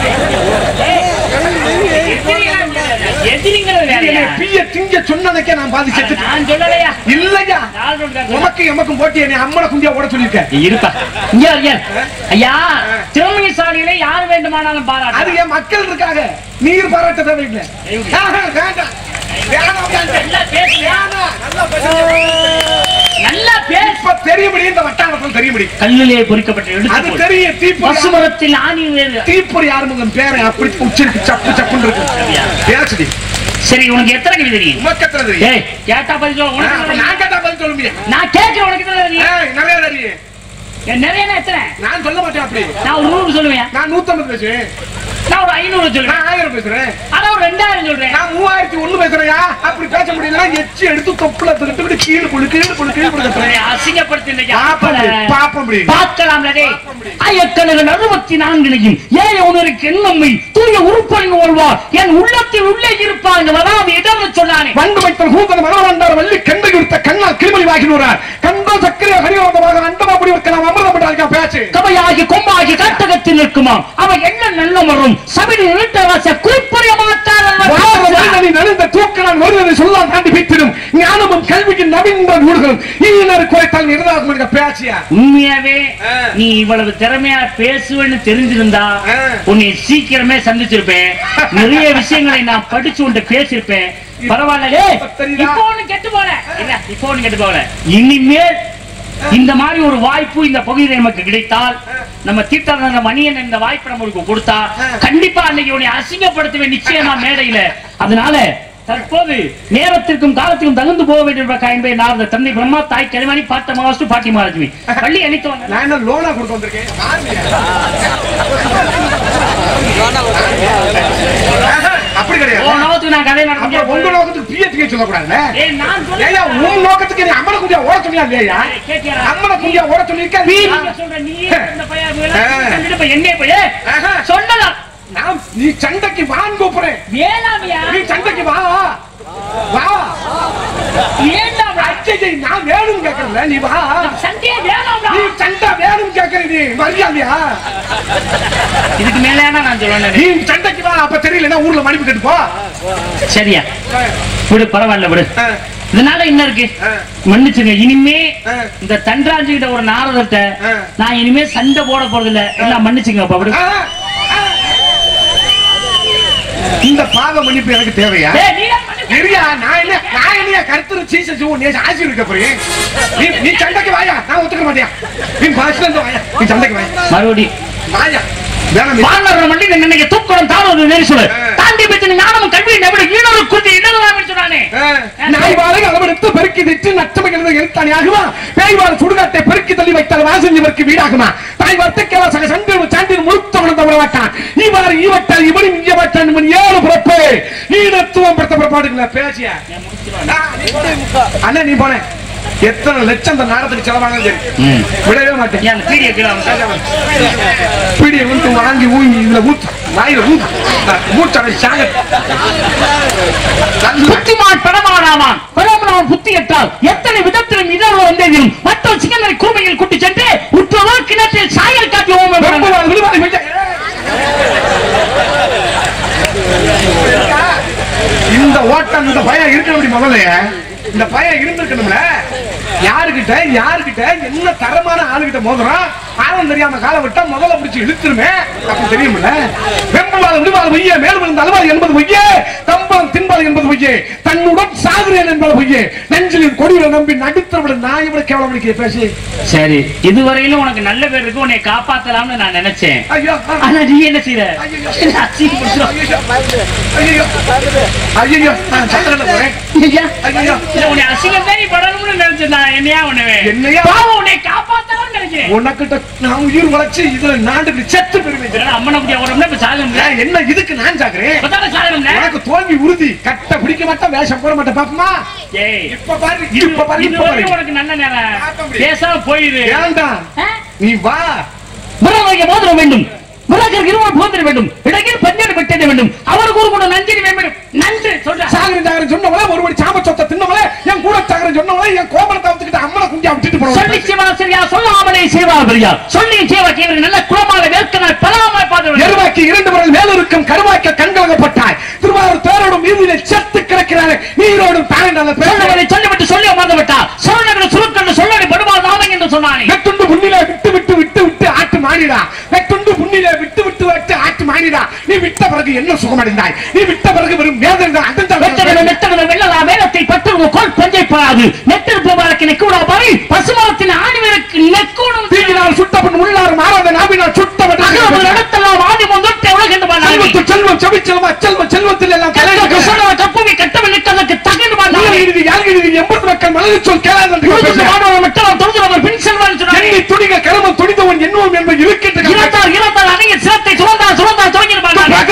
எதிரிங்கிறது நீ வேலையா என்னை பிய திங்க சொன்னதுக்கே நான் பாதி செத்து நான் சொல்லலையா இல்லையா நான் சொல்றேன் உனக்கு எமக்கும் போட்டி என்னை அம்மனை குந்தியா ஓட சொல்லியிருக்க இருப்பா இங்க வா, இங்க வா. ஐயா திருமணி சாலையில யார் வேண்டுமானாலும் அது பாராட்டு என் மக்கள் இருக்காக நீர் பாராட்ட தேவையில்லை ஆஹா, வேண்டாம் வேணாம் வேண்டாம் நல்லா பேசுறியா? வேணாம். நல்லா பேசுங்க. நல்லா பேச இப்ப தெரியும்படி இந்த வட்டாரத்தில் தெரியும்படி கல்லிலே பொறிக்கப்பட்ட அது எடுத்து தெரியும் தீப்பொறி பசுமரத்தில் ஆணி வேறு தீப்பொறி ஆறுமுகம் பேரை அப்படி உச்சரிக்கு சப்பு சப்புன்னு இருக்கு பேசுடி சரி உனக்கு எத்தனை கவி தெரியும் உமக்கத்துல தெரியும் ஏய் கேட்டா பதில் சொல்ல ஆ, உனக்கு அப்ப தெரியும். நான் கேட்டா பதில் சொல்ல முடியும் நான் கேட்கிறேன் உனக்கு எத்தனை தெரியும் ஏய், நிறைய தெரியும் என் நிறைய எத்தனை நான் சொல்ல மாட்டேன் அப்படி நான் ஒரு நூறு சொல்லுவேன் நான் நூத்தம்பது பேசுவேன் நான் ஒரு ஐநூறு சொல்றேன் நான் ஆயிரம் பேசுறேன் ஆனா ஒரு ரெண்டாயிரம் சொல்றேன் நான் மூவாயிரத்தி ஒண்ணு பேசுறேன் அப்படி பேச முடியலன்னா எச்சி எடுத்து தொப்புல திருட்டு கீழே கொடு கீழே கொடு கீழே கொடு கத்துறேன் அசிங்கப்படுத்தி இன்னைக்கு பாப்போம் ஆப்பல. பாப்போம் அப்படி பார்க்கலாம்ல டேய் ஐயக்கணவன் அறுபத்தி நான்கினையும் ஏழை உணருக்கு எண்ணம்மை தூய உருப்பறிவு வாழ்வார் என் உள்ளத்தில் உள்ளே இருப்பாங்க வராது இடம்னு சொன்னானே வண்டு வைத்தல் கூந்தல் மனவண்டார் வள்ளி கண்டை கொடுத்த கண்ணால் கிருமலி வாகினூரார் கண்டோ சக்கரை ஹரியோதமாக அண்டமா அப்படி வைக்கலாம் அமிர்தம் பண்றாங்க பேச்சு கவையாகி கொம்பாகி காட்டகத்தில் நிற்குமாம் அவன் என்ன நல்ல மரம் சபடி நிறுத்த வாச குறிப்பறிய மாட்டார் வார மனிதனை நலிந்த தூக்கணான் வருவதை சொல்லாம் தாண்டி பித்திடும் ஞானமும் கல்வியின் நவீன நூல்களும் ஈனர் குறைத்தால் இருதாக பேச்சியா உண்மையாவே ஆ. நீ இவ்வளவு திறமையா பேசுவேன்னு தெரிஞ்சிருந்தா ஆ. உன்னை சீக்கிரமே சந்திச்சிருப்பேன் நிறைய விஷயங்களை நான் படிச்சு உன்ட்ட பேசியிருப்பேன் பரவாயில்ல இப்ப தெரியுதா? இப்போ ஒண்ணு கெட்டு போல இல்ல இப்போ ஒண்ணு கெட்டு போல இனிமேல் இந்த மாதிரி ஒரு வாய்ப்பு இந்த பகுதியில் நமக்கு கிடைத்தால் நம்ம தீர்த்தாளர் மணியன் இந்த வாய்ப்பு நம்மளுக்கு கொடுத்தா கண்டிப்பா அன்னைக்கு உன்னை அசிங்கப்படுத்துவேன் நிச்சயமா மேடையில அதனால தற்போது நேரத்திற்கும் காலத்திற்கும் தகுந்து போக வேண்டும் என்ற காயன்பை நான் அந்த தந்தை பிரம்மா தாய் கலைவாணி பாட்ட மகாஸ்து பாட்டி மகாலட்சுமி பள்ளி அளித்து வந்தார் நான் என்ன லோனா கொடுத்து வந்திருக்கேன் ஆஹா, அப்படி கிடையாது உன் நோக்கத்துக்கு நான் கதை நடத்த அப்புறம் உங்க முடியாது. நோக்கத்துக்கு பிஎத்துக்கே சொல்லக்கூடாதுல்ல ஏய், நான் சொல்றேன். ஏய்யா, உன் நோக்கத்துக்கு நீ அம்மனை குண்டியா ஓட சொன்னியா இல்லையா ஏய், கேட்டியாடா? அம்மனை குண்டியா ஓட சொல்லியிருக்கா நீ இல்லையா? நீங்க சொல்ற நீ இந்த பையன் ஆ. இவெல்லாம் சொல்லிட்டு இப்ப என்னைய போய் ஆஹா. சொன்னதா நான் நீ சண்டைக்கு வான்னு கூப்பிடுறேன் வேளாமையா நீ சண்டைக்கு வா வா ஏண்டாம்டா அச்சை நான் வேணும் கேட்கறல நீ வா சண்டையே வேணாம்டா நீ சண்டை வேணும் கேட்கற நீ மரியாதையா இதுக்கு மேலேனா நான் சொல்லுவேன் நீ சண்டைக்கு வா அப்ப தெரியலன்னா ஊர்ல மன்னிப்பு கேட்டு போ சரியா விடு பரவாயில்ல விடு ஆ. இதனால என்ன இருக்கு ஆ. மன்னிச்சுங்க இனிமே ஆ. இந்த தன்ராஜு கிட்ட ஒரு நாரதத்தை ஆ. நான் இனிமே சண்டை போட போறது இல்ல எல்லாம் மன்னிச்சுங்க அப்ப விடு ஆ, ஆ. இந்த பாவ மன்னிப்பு எனக்கு தேவையா ஏய், நீ தான் மன்னிப்பு. தெரியா நான் என்ன நான் என்ன கருத்து சீச சூ நீ ஆசி இருக்க போறேன் நீ நீ சண்டைக்கு வாயா நான் ஒத்துக்க மாட்டியா நீ பாஸ்ல இருந்து வாயா நீ சண்டைக்கு வாயா மறுபடியும் வாயா வேணாம் நீ. வானர மண்டி நின்னைக்கு தூக்கணும் தாழ்வது நெறி சொல்லு ஆ. தாண்டி பத்தி ஞானமும் கல்வி நபிடு ஈனொரு குறித்து என்னதான் சொன்னானே ஆ, நாய் வாழை அளவெடுத்து பெருக்கி திட்டு நச்சமைகிறது எழுத்தாணி ஆகுமா பேய் வாழ சுடுகாட்டை பெருக்கி தள்ளி வைத்தால் வாசஞ்சவருக்கு வீடாகுமா தாய் வார்த்தைக்கேவா சக சண்டு சாண்டில் முழுத்த உணர்ந்த விடமாட்டான் இவ்வாறு ஈவட்டால் இவனி இயவட்டான் இவன் ஏழு பிறப்பு ஈனத்துவம் படுத்த பிறப்பாடுங்களா பேசியா அண்ணா நீ போனே எத்தனை லட்சம் இந்த நாடத்துக்கு செலவாங்க ம். விடவே மாட்டேன் ஏன் பீடிய கீழே வந்து பீடியை ஊத்து வாங்கி ஊங்கி இதுல ஊத்து வாயில ஊத்து மூச்சடை சாங்க நல்ல புத்திமான் படமானாவான் பரமனாவன் புத்தி எட்டால் எத்தனை விதத்திலும் இதழ்வு வந்ததிலும் மற்ற சிக்கனரை கூமையில் கூட்டி சென்று உற்றவர் கிணற்றில் சாயல் காட்டி ஓமம் ரொம்ப பிறந்தார். நாள் விழுவாதை வைக்க. இந்த ஓட்டம் இந்த பயம் இருக்க முடியும் முதல்ல இந்த பயம் இருந்திருக்கணும்ல யாருகிட்ட யாருகிட்ட என்ன தரமான ஆளுகிட்ட மோதுறோம் ஆழம் தெரியாம காலை விட்டா முதல்ல பிடிச்சு இழுத்துருமே அப்படி தெரியுமில்ல வெம்புவாத விடுவாத பொய்யே மேல் விழுந்த அலுவாது என்பது பொய்யே தம்பம் தின்பது என்பது பொய்யே தன்னுடன் சாகுறேன் என்பது பொய்யே நெஞ்சிலின் கொடியில நம்பி நடுத்தவிட நான் இவ்வளவு கேவலம் பேசி சரி இதுவரையிலும் உனக்கு நல்ல பேர் இருக்கு உன்னை காப்பாத்தலாம்னு நான் நினைச்சேன் ஐயோ ஆனா நீ என்ன செய்யற ஐயோ. என்ன அசிங்கப்படுத்துறோம்? ஐயோ ஐயோ நான் சந்திரன்ல போறேன் ஐயா, ஐயோ இல்ல, உன்னை அசிங்கம் தான் நீ படணும்னு நினைச்சேன் நான் என்னையா பண்ணுவேன் என்னையா? பாவம் உன்னை காப்பாத்தலாம்னு நினைக்கிறேன் உனக்கிட்ட நான் உயிர் வளர்ச்சி இதுல நாட்டுக்கு செத்து பெருமை இதனால அம்மனை குட்டியா ஓடணும்னா இப்ப சாகணும்ல ஏன், என்ன இதுக்கு நான் சாக்குறேன் இப்பதானே சாகணும்ல உனக்கு தோல்வி உறுதி கட்ட பிடிக்க மாட்டேன் வேஷம் போட மாட்டேன் பாப்பமா ஏய் இப்ப பாரு இது இப்ப பாரு இது இப்ப வரைக்கும் பாரு உனக்கு நல்ல நேரம் பார்க்க முடியாது. பேசாம போயிரு வேண்டாம் ஆ? நீ வா விரவாகிய மோதிர வேண்டும் விரகர் இருவர் போந்திர வேண்டும் இடையில் பஞ்சடு பெற்றிட வேண்டும் அவர் கூறு கூட நஞ்சினி வேண்டும் நன்று சொல்ற சாகரன் சாகரன் சொன்னவளே ஒருபடி சாம சொத்தை தின்னவளே என் கூட சாகரன் சொன்னவளே என் கோமலத்தை வந்துக்கிட்டு அம்மனை குண்டியா விட்டுட்டு சொல்லி போனவளே சிவாசரியா சொல்லாமலே சேவா பெரியா சொல்லி சேவா கேவரி நல்ல குளமாக வேர்க்கனாய் பலாமாய் பார்த்து எருவாக்கி இரண்டு விரல் மேலிருக்கும் கருவாக்க கண்கலங்கப்பட்டாய் திருவாரூர் தேரோடும் வீதியிலே செத்து கிடக்கிறாரு நீரோடும் தாரண்டால சொன்னவரை சொல்லிவிட்டு சொல்லி அமர்ந்து விட்டார் சொன்னவரை சுருக்கண்டு சொல்லடி படுமா நாம என்று சொன்னானே வெட்டுண்டு புண்ணிலே விட்டு விட்டு விட்டு விட்டு ஆட்டு மாறிடா வெட்டுண்டு புண்ணிலே விட்டு விட்டு விட்டு ஆட்டு மாறிடா நீ விட்ட பிறகு என்ன சுகமடைந்தாய் நீ விட்ட பிறகு வெறும் வேதனை வெட்டவன நெட்டவன வெள்ளலா வேலத்தை பட்டு கோல் பஞ்சை பாராது நெட்டிருப்பு வழக்கு நெக்கூடா பாரி பசுமரத்தின் ஆணிவருக்கு நெக்கூடும் தீயினால் சுட்டப்பன் உள்ளார் மாறாத நாவினால் அகலமுள் சுட்டப்பட்டு நடத்தலாம் ஆதி முந்தொட்டை உலகென்று பாடாது செல்வத்து செல்வம் செவிச்செல்வம் அச்செல்வம் செல்வத்தில் எல்லாம் கலைஞருக்கு கலைஞர் சொன்னவன் கப்புவி கட்டவன் நிற்கதற்கு தகுந்து நீ பாடாது எழுதி யார் எழுதி எண்பது மக்கள் மனதில் சொல் கேளாத மாணவன் மட்டும் தொழுகிறவர் பின் செல்வன் சொன்னானே எண்ணி துணிக கருமம் துணிந்தவன் என்னும் என்பது இருக்கின்ற இறந்தார் இறந்தார் அணைய சிரத்தை சுரந்தார் சுரந்தார் தொடங்கி பாடாது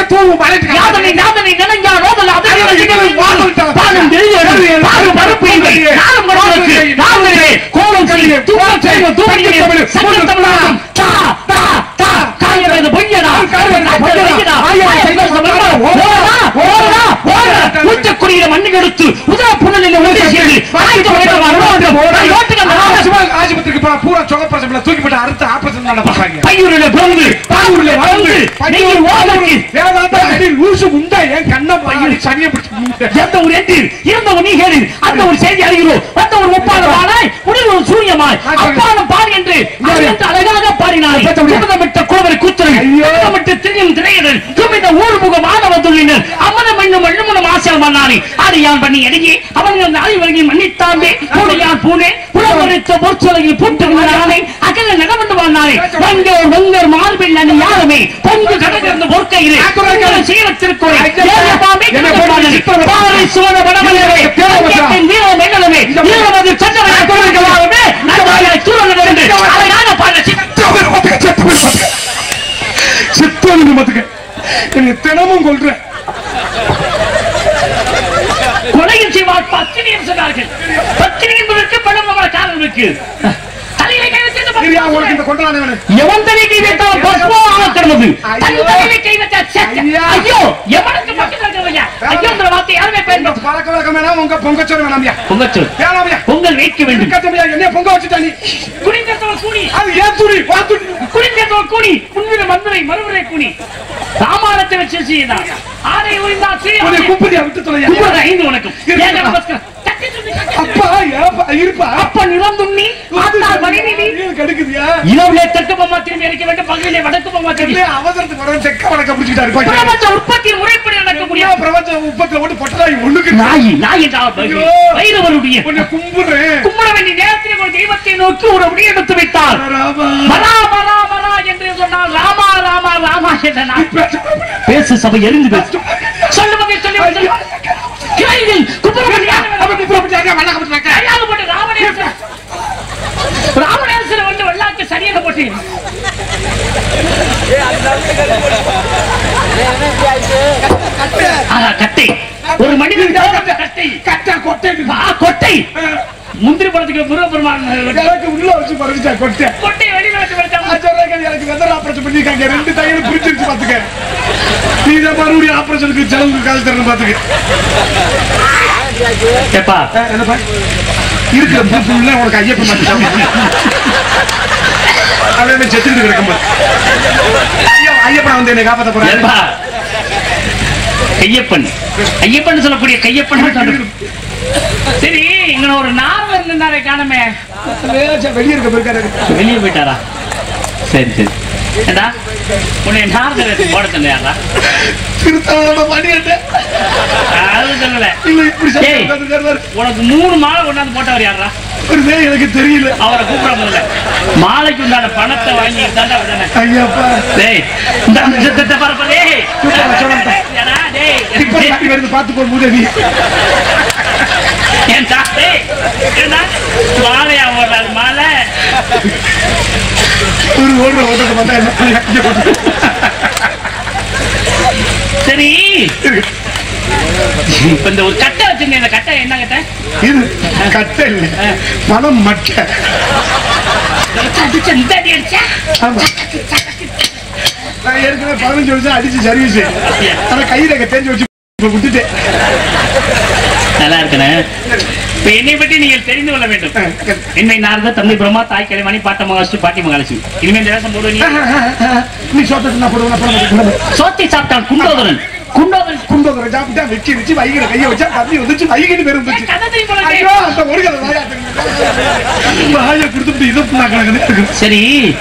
தூவும் மலைட்டு யாதனை நாதனை நினைஞ்சா ரோதல் ஐயோ, அதிர்வு இது வாசல் பாலும் தெளிவு பாலும் பருப்பு இல்லை நாளும் கடலுக்கு நாங்களே கோலம் செய்ய தூக்கம் செய்ய தூக்கிய சங்கம் தமிழகம் தா தா தா காயறது பொய்யடா காயறது பொய்யடா ஆயிரம் சைவம் ஓடா ஓடா ஓடா ஊற்றக்குடியில மண்ணு எடுத்து உதா புனலில் ஊற்றி சேர்ந்து வாய்க்கு உடைக்க வரணும் ரோட்டுக்கு ஆஸ்பத்திரிக்கு போனா பூரா சொகப்பிரசம்ல தூக்கி போட்டு அறுத்து ஆபரேஷன் பண்ண பாக்குறாங்க பையூரில் பிறந்து பாயூரில் வளர்ந்து நீங்கள் ஓதற்கு வேதாந்தா அடி லூசு முண்டா என் கண்ணை பையன் சனியை பிடிச்சு எந்த ஒரு எட்டில் இருந்த ஒரு நீகரில் அந்த ஒரு செய்தி அறிகிறோம் அந்த ஒரு முப்பாளமானாய் உடல் ஒரு சூரியமாய் அப்பாலும் பாடு என்று என்று அழகாக பாடினார் குமுதமிட்ட கோவரை கூத்தரை குமுதமிட்ட திரியும் திரையினர் குமித ஊர்முக மாணவ துள்ளினர் அமரம் என்னும் எண்ணுமனம் ஆசியம் பண்ணானே ஆடியான் பண்ணி எடங்கி அவன் அந்த ஆய் வழங்கி மன்னித்தாண்டே கூடையான் பூனே புலவரித்த பொற்சொலையில் பூட்டு விழானே அகல நடவண்டு வாழ்நாளே வங்கர் வங்கர் மார்பில் அணி யாருமே பொங்கு கடற்கந்த பொற்கையிலே சீரத்திற்குறை ஏகபாமே பாறை சோழ வடமலையவே அங்கத்தின் வீரம் எங்களவே வீரமது சட்டவரை குரல்களாகவே நகராய சூழல் என்று அழகான பாட சித்தவனுக்கு மத்துக்க என்னை தினமும் கொள்றேன் கொலையும் செய்வார் பத்தினியும் சொன்னார்கள் பத்தினி என்பதற்கு பணம் காரணம் இருக்கு தலையிலே கை வச்சு சரியா உனக்கு இந்த கொண்டாட வேணும் எவன் தலை கை வைத்தால் பஸ்மமாக கிடந்தது தன் தலையிலே கை வைத்தால் செத்த. ஐயா. ஐயோ எவனுக்கு பக்கத்தில் இருக்கிறவங்க ஐயோ இந்த வார்த்தை யாருமே இந்த பயன்படுத்த பழக்க வழக்கம் வேணாம் உங்க பொங்கச்சோறு வேணாமியா பொங்கச்சொல் வேணாமியா பொங்கல் வைக்க வேண்டும் இருக்கட்டுமியா என்னைய பொங்க வச்சுட்டா நீ குடிந்தத்தவன் கூடி அது ஏன் துணி வா துணி குடிந்தத்தவன் கூடி முன்னின மந்திரை மறுமுறை கூடி ராமாயணத்தை வச்சு செய்தான் ஆரை உரிந்தால் உன்னை சீரா குப்பதியா விட்டு தொலையா கும்பிடுற ஐந்து வணக்கம் இருக்கு. ஏக நமஸ்காரம் தட்டி சொல்லி தட்டி சொல்லி. அப்பா ஏப்பா இருப்பா அப்ப நிறந்துண்ணி ஆத்தாள் மணிநிதி கடுக்குதியா இரவுலே தெற்கு பொம்மா திரும்பி அளிக்க வேண்டும் பகுதியிலே வடக்கு பொம்மா திரும்பி இல்லையா அவசரத்துக்கு வர செக்க வழக்க பிடிச்சிட்டா இருப்பா பிரபஞ்ச உற்பத்தி முறைப்படி நடக்கக்கூடிய பிரபஞ்ச உப்பத்துல போட்டு பொட்டலாய் ஒண்ணுக்கு நாய் நாய் என்றால் பகை. ஐயோ. வைரவருடைய உன்னை கும்பிடுறேன் கும்பிட வேண்டிய நேரத்தில் ஒரு தெய்வத்தை நோக்கி ஒரு முடிவு எடுத்து வைத்தார் ராமா மரா மரா மரா என்று சொன்னால் ராமா ராமா ராமா என்ற நான் பேசு சபை எரிந்து பேசு சொல்லுவதை சொல்லி சொல்லி கேள்வியில் கும்பிடப்பட்ட அவன் கும்பிடுறாங்க வழக்க பிடிச்சாங்க கையால போட்டு ராமணேஸ்வரர் ராமணேஸ்வரர் வந்து வெள்ளாக்கு சரியாக போட்டு ஆஹா, கட்டை ஒரு மனிதன் கட்டை கட்டா கொட்டை ஆ, கொட்டை முந்திரி பழத்துக்கு முருகப்பெருமான் எனக்கு உள்ள வச்சு பறந்துச்சா கொட்டை கொட்டை வெளியில வச்சு வச்சாங்க நான் சொல்றேன் எனக்கு வெதர் ஆபரேஷன் பண்ணிருக்காங்க ரெண்டு தையலும் பிரிச்சிருச்சு பாத்துக்க நீ தான் மறுபடியும் ஆபரேஷனுக்கு செலவுக்கு காசு தரணும் பாத்துக்க கேப்பா என்னப்பா இருக்கிற புள்ள உனக்கு ஐயப்ப மாட்டேன் அவன் செத்துக்கிட்டு கிடக்கும் ஐயோ ஐயப்பன் வந்து என்னை காப்பாத்த போறாரு ஏப்பா கையப்பன் ஐயப்பன் சொல்லக்கூடிய கையப்பன் சொல்றது. சரி இங்க ஒரு நார்வர் இருந்தாரே காணமே லேசா வெளிய இருக்க போயிருக்காரு வெளியே போயிட்டாரா சரி சரி ஏண்டா உன்னை நார்வர் போட சொன்னாரா திருத்தவன பண்ணிட்டேன் அது சொல்லல இல்ல இப்படி ஏய். சொல்லிருக்காரு உனக்கு மூணு மாலை கொண்டாந்து போட்டவர் யாரா எனக்கு தெரியல அவரை கூப்பிட முடியல மாலைக்கு உண்டான பணத்தை வாங்கி தாண்டா விடனே ஐயாப்பா டேய் இந்த சித்தத்தை பரப்ப டேய் சூப்பரா சொல்லணும். ஏடா, டேய் இப்ப தாண்டி வருது பாத்துக்கோ உதவி ஏன்டா டேய் ஏண்டா மாலையா ஓடுறாரு மாலை ஒரு ஓடுற ஓட்டத்தை பார்த்தா என்ன பண்ணி ஐயா போட்டு. சரி இப்ப இந்த ஒரு கட்டை வச்சிருந்தேன் இந்த கட்டை என்ன கட்டை இது கட்டை இல்ல பணம் மட்டை அடிச்ச இந்த அடி அடிச்சா ஆமா நான் ஏற்கனவே பதினஞ்சு வருஷம் அடிச்சு சர்வீஸ் ஆனா கையில தெரிஞ்சு வச்சு இப்ப விட்டுட்டேன் நல்லா இருக்கனே இப்ப என்னை பற்றி நீங்கள் தெரிந்து கொள்ள வேண்டும் என்னை நாரத தந்தை பிரம்மா தாய் கலைமணி பாட்ட மகாலட்சுமி பாட்டி மகாலட்சுமி இனிமே இந்த வேஷம் போடுவ நீ நீ சொத்தத்தை நான் போடுவேன் அப்புறம் சோத்தை சாப்பிட்டான் குண்டோதரன் குண்டோதரன் குண்டோதரை சாப்பிட்டா வெச்சு வச்சு வைகிற கையை வச்சா தண்ணி வந்துச்சு வைகின்னு பேர் வந்துச்சு கதை தெரியும் போல ஐயோ இருக்கு. அந்த ஒரு கதை வாயா தெரியுது. வாயை கொடுத்துட்டு இதை புண்ணா கணக்கு இருக்கு சரி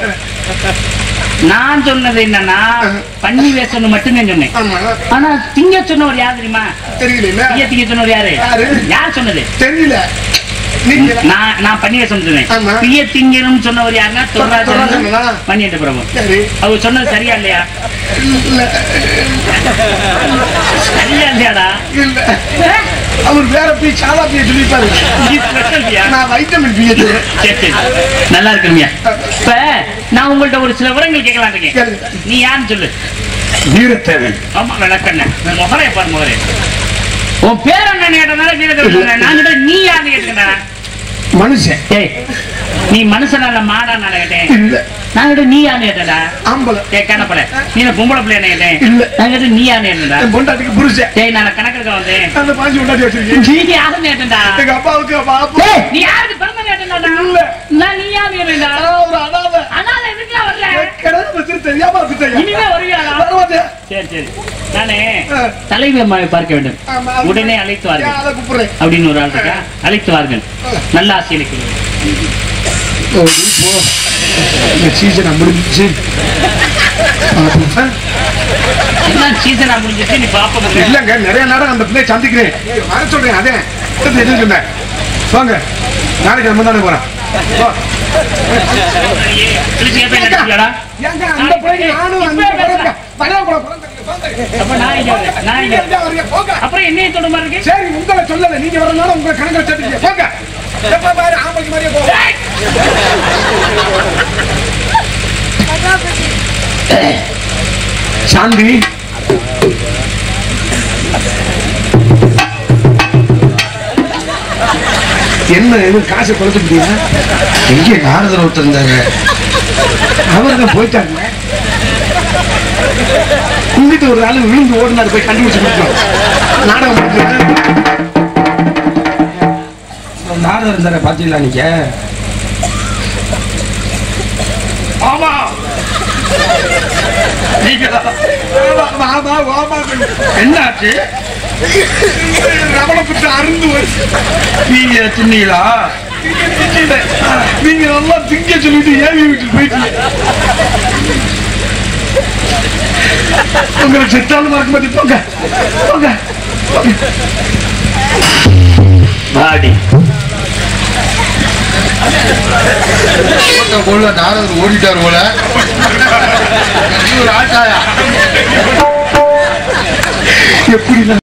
நான் சொன்னது என்னன்னா பன்னி வேஷம்னு மட்டும்தான் சொன்னேன் ஆமா ஆனா திங்க சொன்னவர் யார் தெரியுமா தெரியல திங்க திங்க சொன்னவர் யாரு யாரு? யார் சொன்னது தெரியல நீங்க நான் நான் பண்ணி வேஷம் சொன்னேன் ஆமா. பிய திங்கணும் சொன்னவர் யாருன்னா தொர்ராஜன் தொர்ராஜன் தானா? பண்ணிட்டு பிரபு சரி அவர் சொன்னது சரியா இல்லையா இல்ல சரியா இல்லையாடா இல்ல அவர் வேற போய் சாலா போய் சொல்லிப்பாரு நீ special யா? நான் வைட்டமின் பிஏ சொல்றேன் சரி, சரி. நல்லா இருக்குங்க இப்ப நான் உங்கள்ட்ட ஒரு சில விவரங்கள் கேட்கலாம் இருக்கேன் கேளுங்க. நீ யாருன்னு சொல்லு வீரத்தேவன் ஆமா விளக்கண்ண முகரைய பாரு முகரே உன் பேர் என்ன கேட்டதால வீரத்தை நான் கிட்ட நீ யாருன்னு கேட்டுக்கிட்டேன் மனுஷன் ஏய் நீ மனுஷனால மாடானால கேட்டேன் இல்ல நான் கிட்ட நீ யாருன்னு கேட்டடா ஆம்பளை ஏய் கணப்பல நீ என்ன பொம்பளை பிள்ளைன்னு கேட்டேன் இல்ல. நான் கிட்ட நீ யாருன்னு கேட்டடா என் பொண்டாட்டிக்கு புருஷன் ஏய் நான் கணக்குக்கு வந்தேன் அந்த பாஞ்சு பொண்டாட்டி வச்சிருக்கேன் நீ யாருன்னு கேட்டடா எங்க அப்பாவுக்கு பாப்பா ஏய் நீ யாருக்கு பிறந்த கேட்டடா இல்ல. நான் நீ யாருன்னு கேட்டடா ஒரு அனாதை அனால எதுக்குலாம் வர்ற கிணறு வச்சிரு தெரியாம வச்சுட்டேன் இனிமே வருவியாடா சரி சரி நானே ஆ. தலைவி அம்மாவை பார்க்க வேண்டும் ஆமா, அது- உடனே அழைத்து வாருங்கள் அதை கூப்பிடுறேன் அப்படின்னு ஒரு ஆள் இருக்கா அழைத்து வாருங்கள் நல்ல ஆசையளிக்கிறேன் இந்த சீசனை முடிஞ்சிச்சு என்ன சீசனா முடிஞ்சிச்சு நீ பாப்ப இல்லங்க நிறைய நேரம் அந்த பிள்ளைய சந்திக்கிறேன் வர சொல்றேன் அதே அடுத்து எதுவும் சொன்னேன் வாங்க நாளைக்கு நம்ம தானே போறேன் வா. ஏங்க, அந்த பிள்ளைக்கு நானும் அந்த பிள்ளைக்கு பள்ளிக்கூட பிறந்தவங்க, பிறந்தவங்க. அப்ப நான் இங்க வரேன், நான் இங்க நீங்க வரேன். எங்க வரீங்க? போங்க. அப்புறம் என்னைய தொட மாதிரி இருக்கு சரி உங்களை சொல்லல நீங்க வரனால உங்களை கணக்கில் சேர்த்துக்கீங்க போங்க எப்ப பாரு ஆம்பளைக்கு மாதிரியே போங்க சாந்தி என்ன இது காசு கொடுத்துக்கிட்டீங்க எங்கே நாரதர் ஒருத்தர் இருந்தாங்க அவங்க போயிட்டாங்க கும்பிட்டு ஒரு ஆளு விழுந்து ஓடினாரு போய் கண்டுபிடிச்சு கொடுத்தோம் நாடகம் முடிஞ்சு நாரதர் இருந்தார பாத்தீங்களா நீங்க ஆமா நீங்களா? ஆமா, ஆமா, ஆமா. என்னாச்சு ரமண புற்று அருந்து வருது நீங்க தின்னீங்களா நீங்க நல்லா திங்க சொல்லிட்டு ஏவி விட்டு போயிட்டீங்க உங்களை செத்தாலும் மறக்க மாட்டேன் போங்க போங்க வாடி ஓட்டம் போல நாரதர் ஓடிட்டார் போல நீ ஒரு ஆட்டாயா எப்படி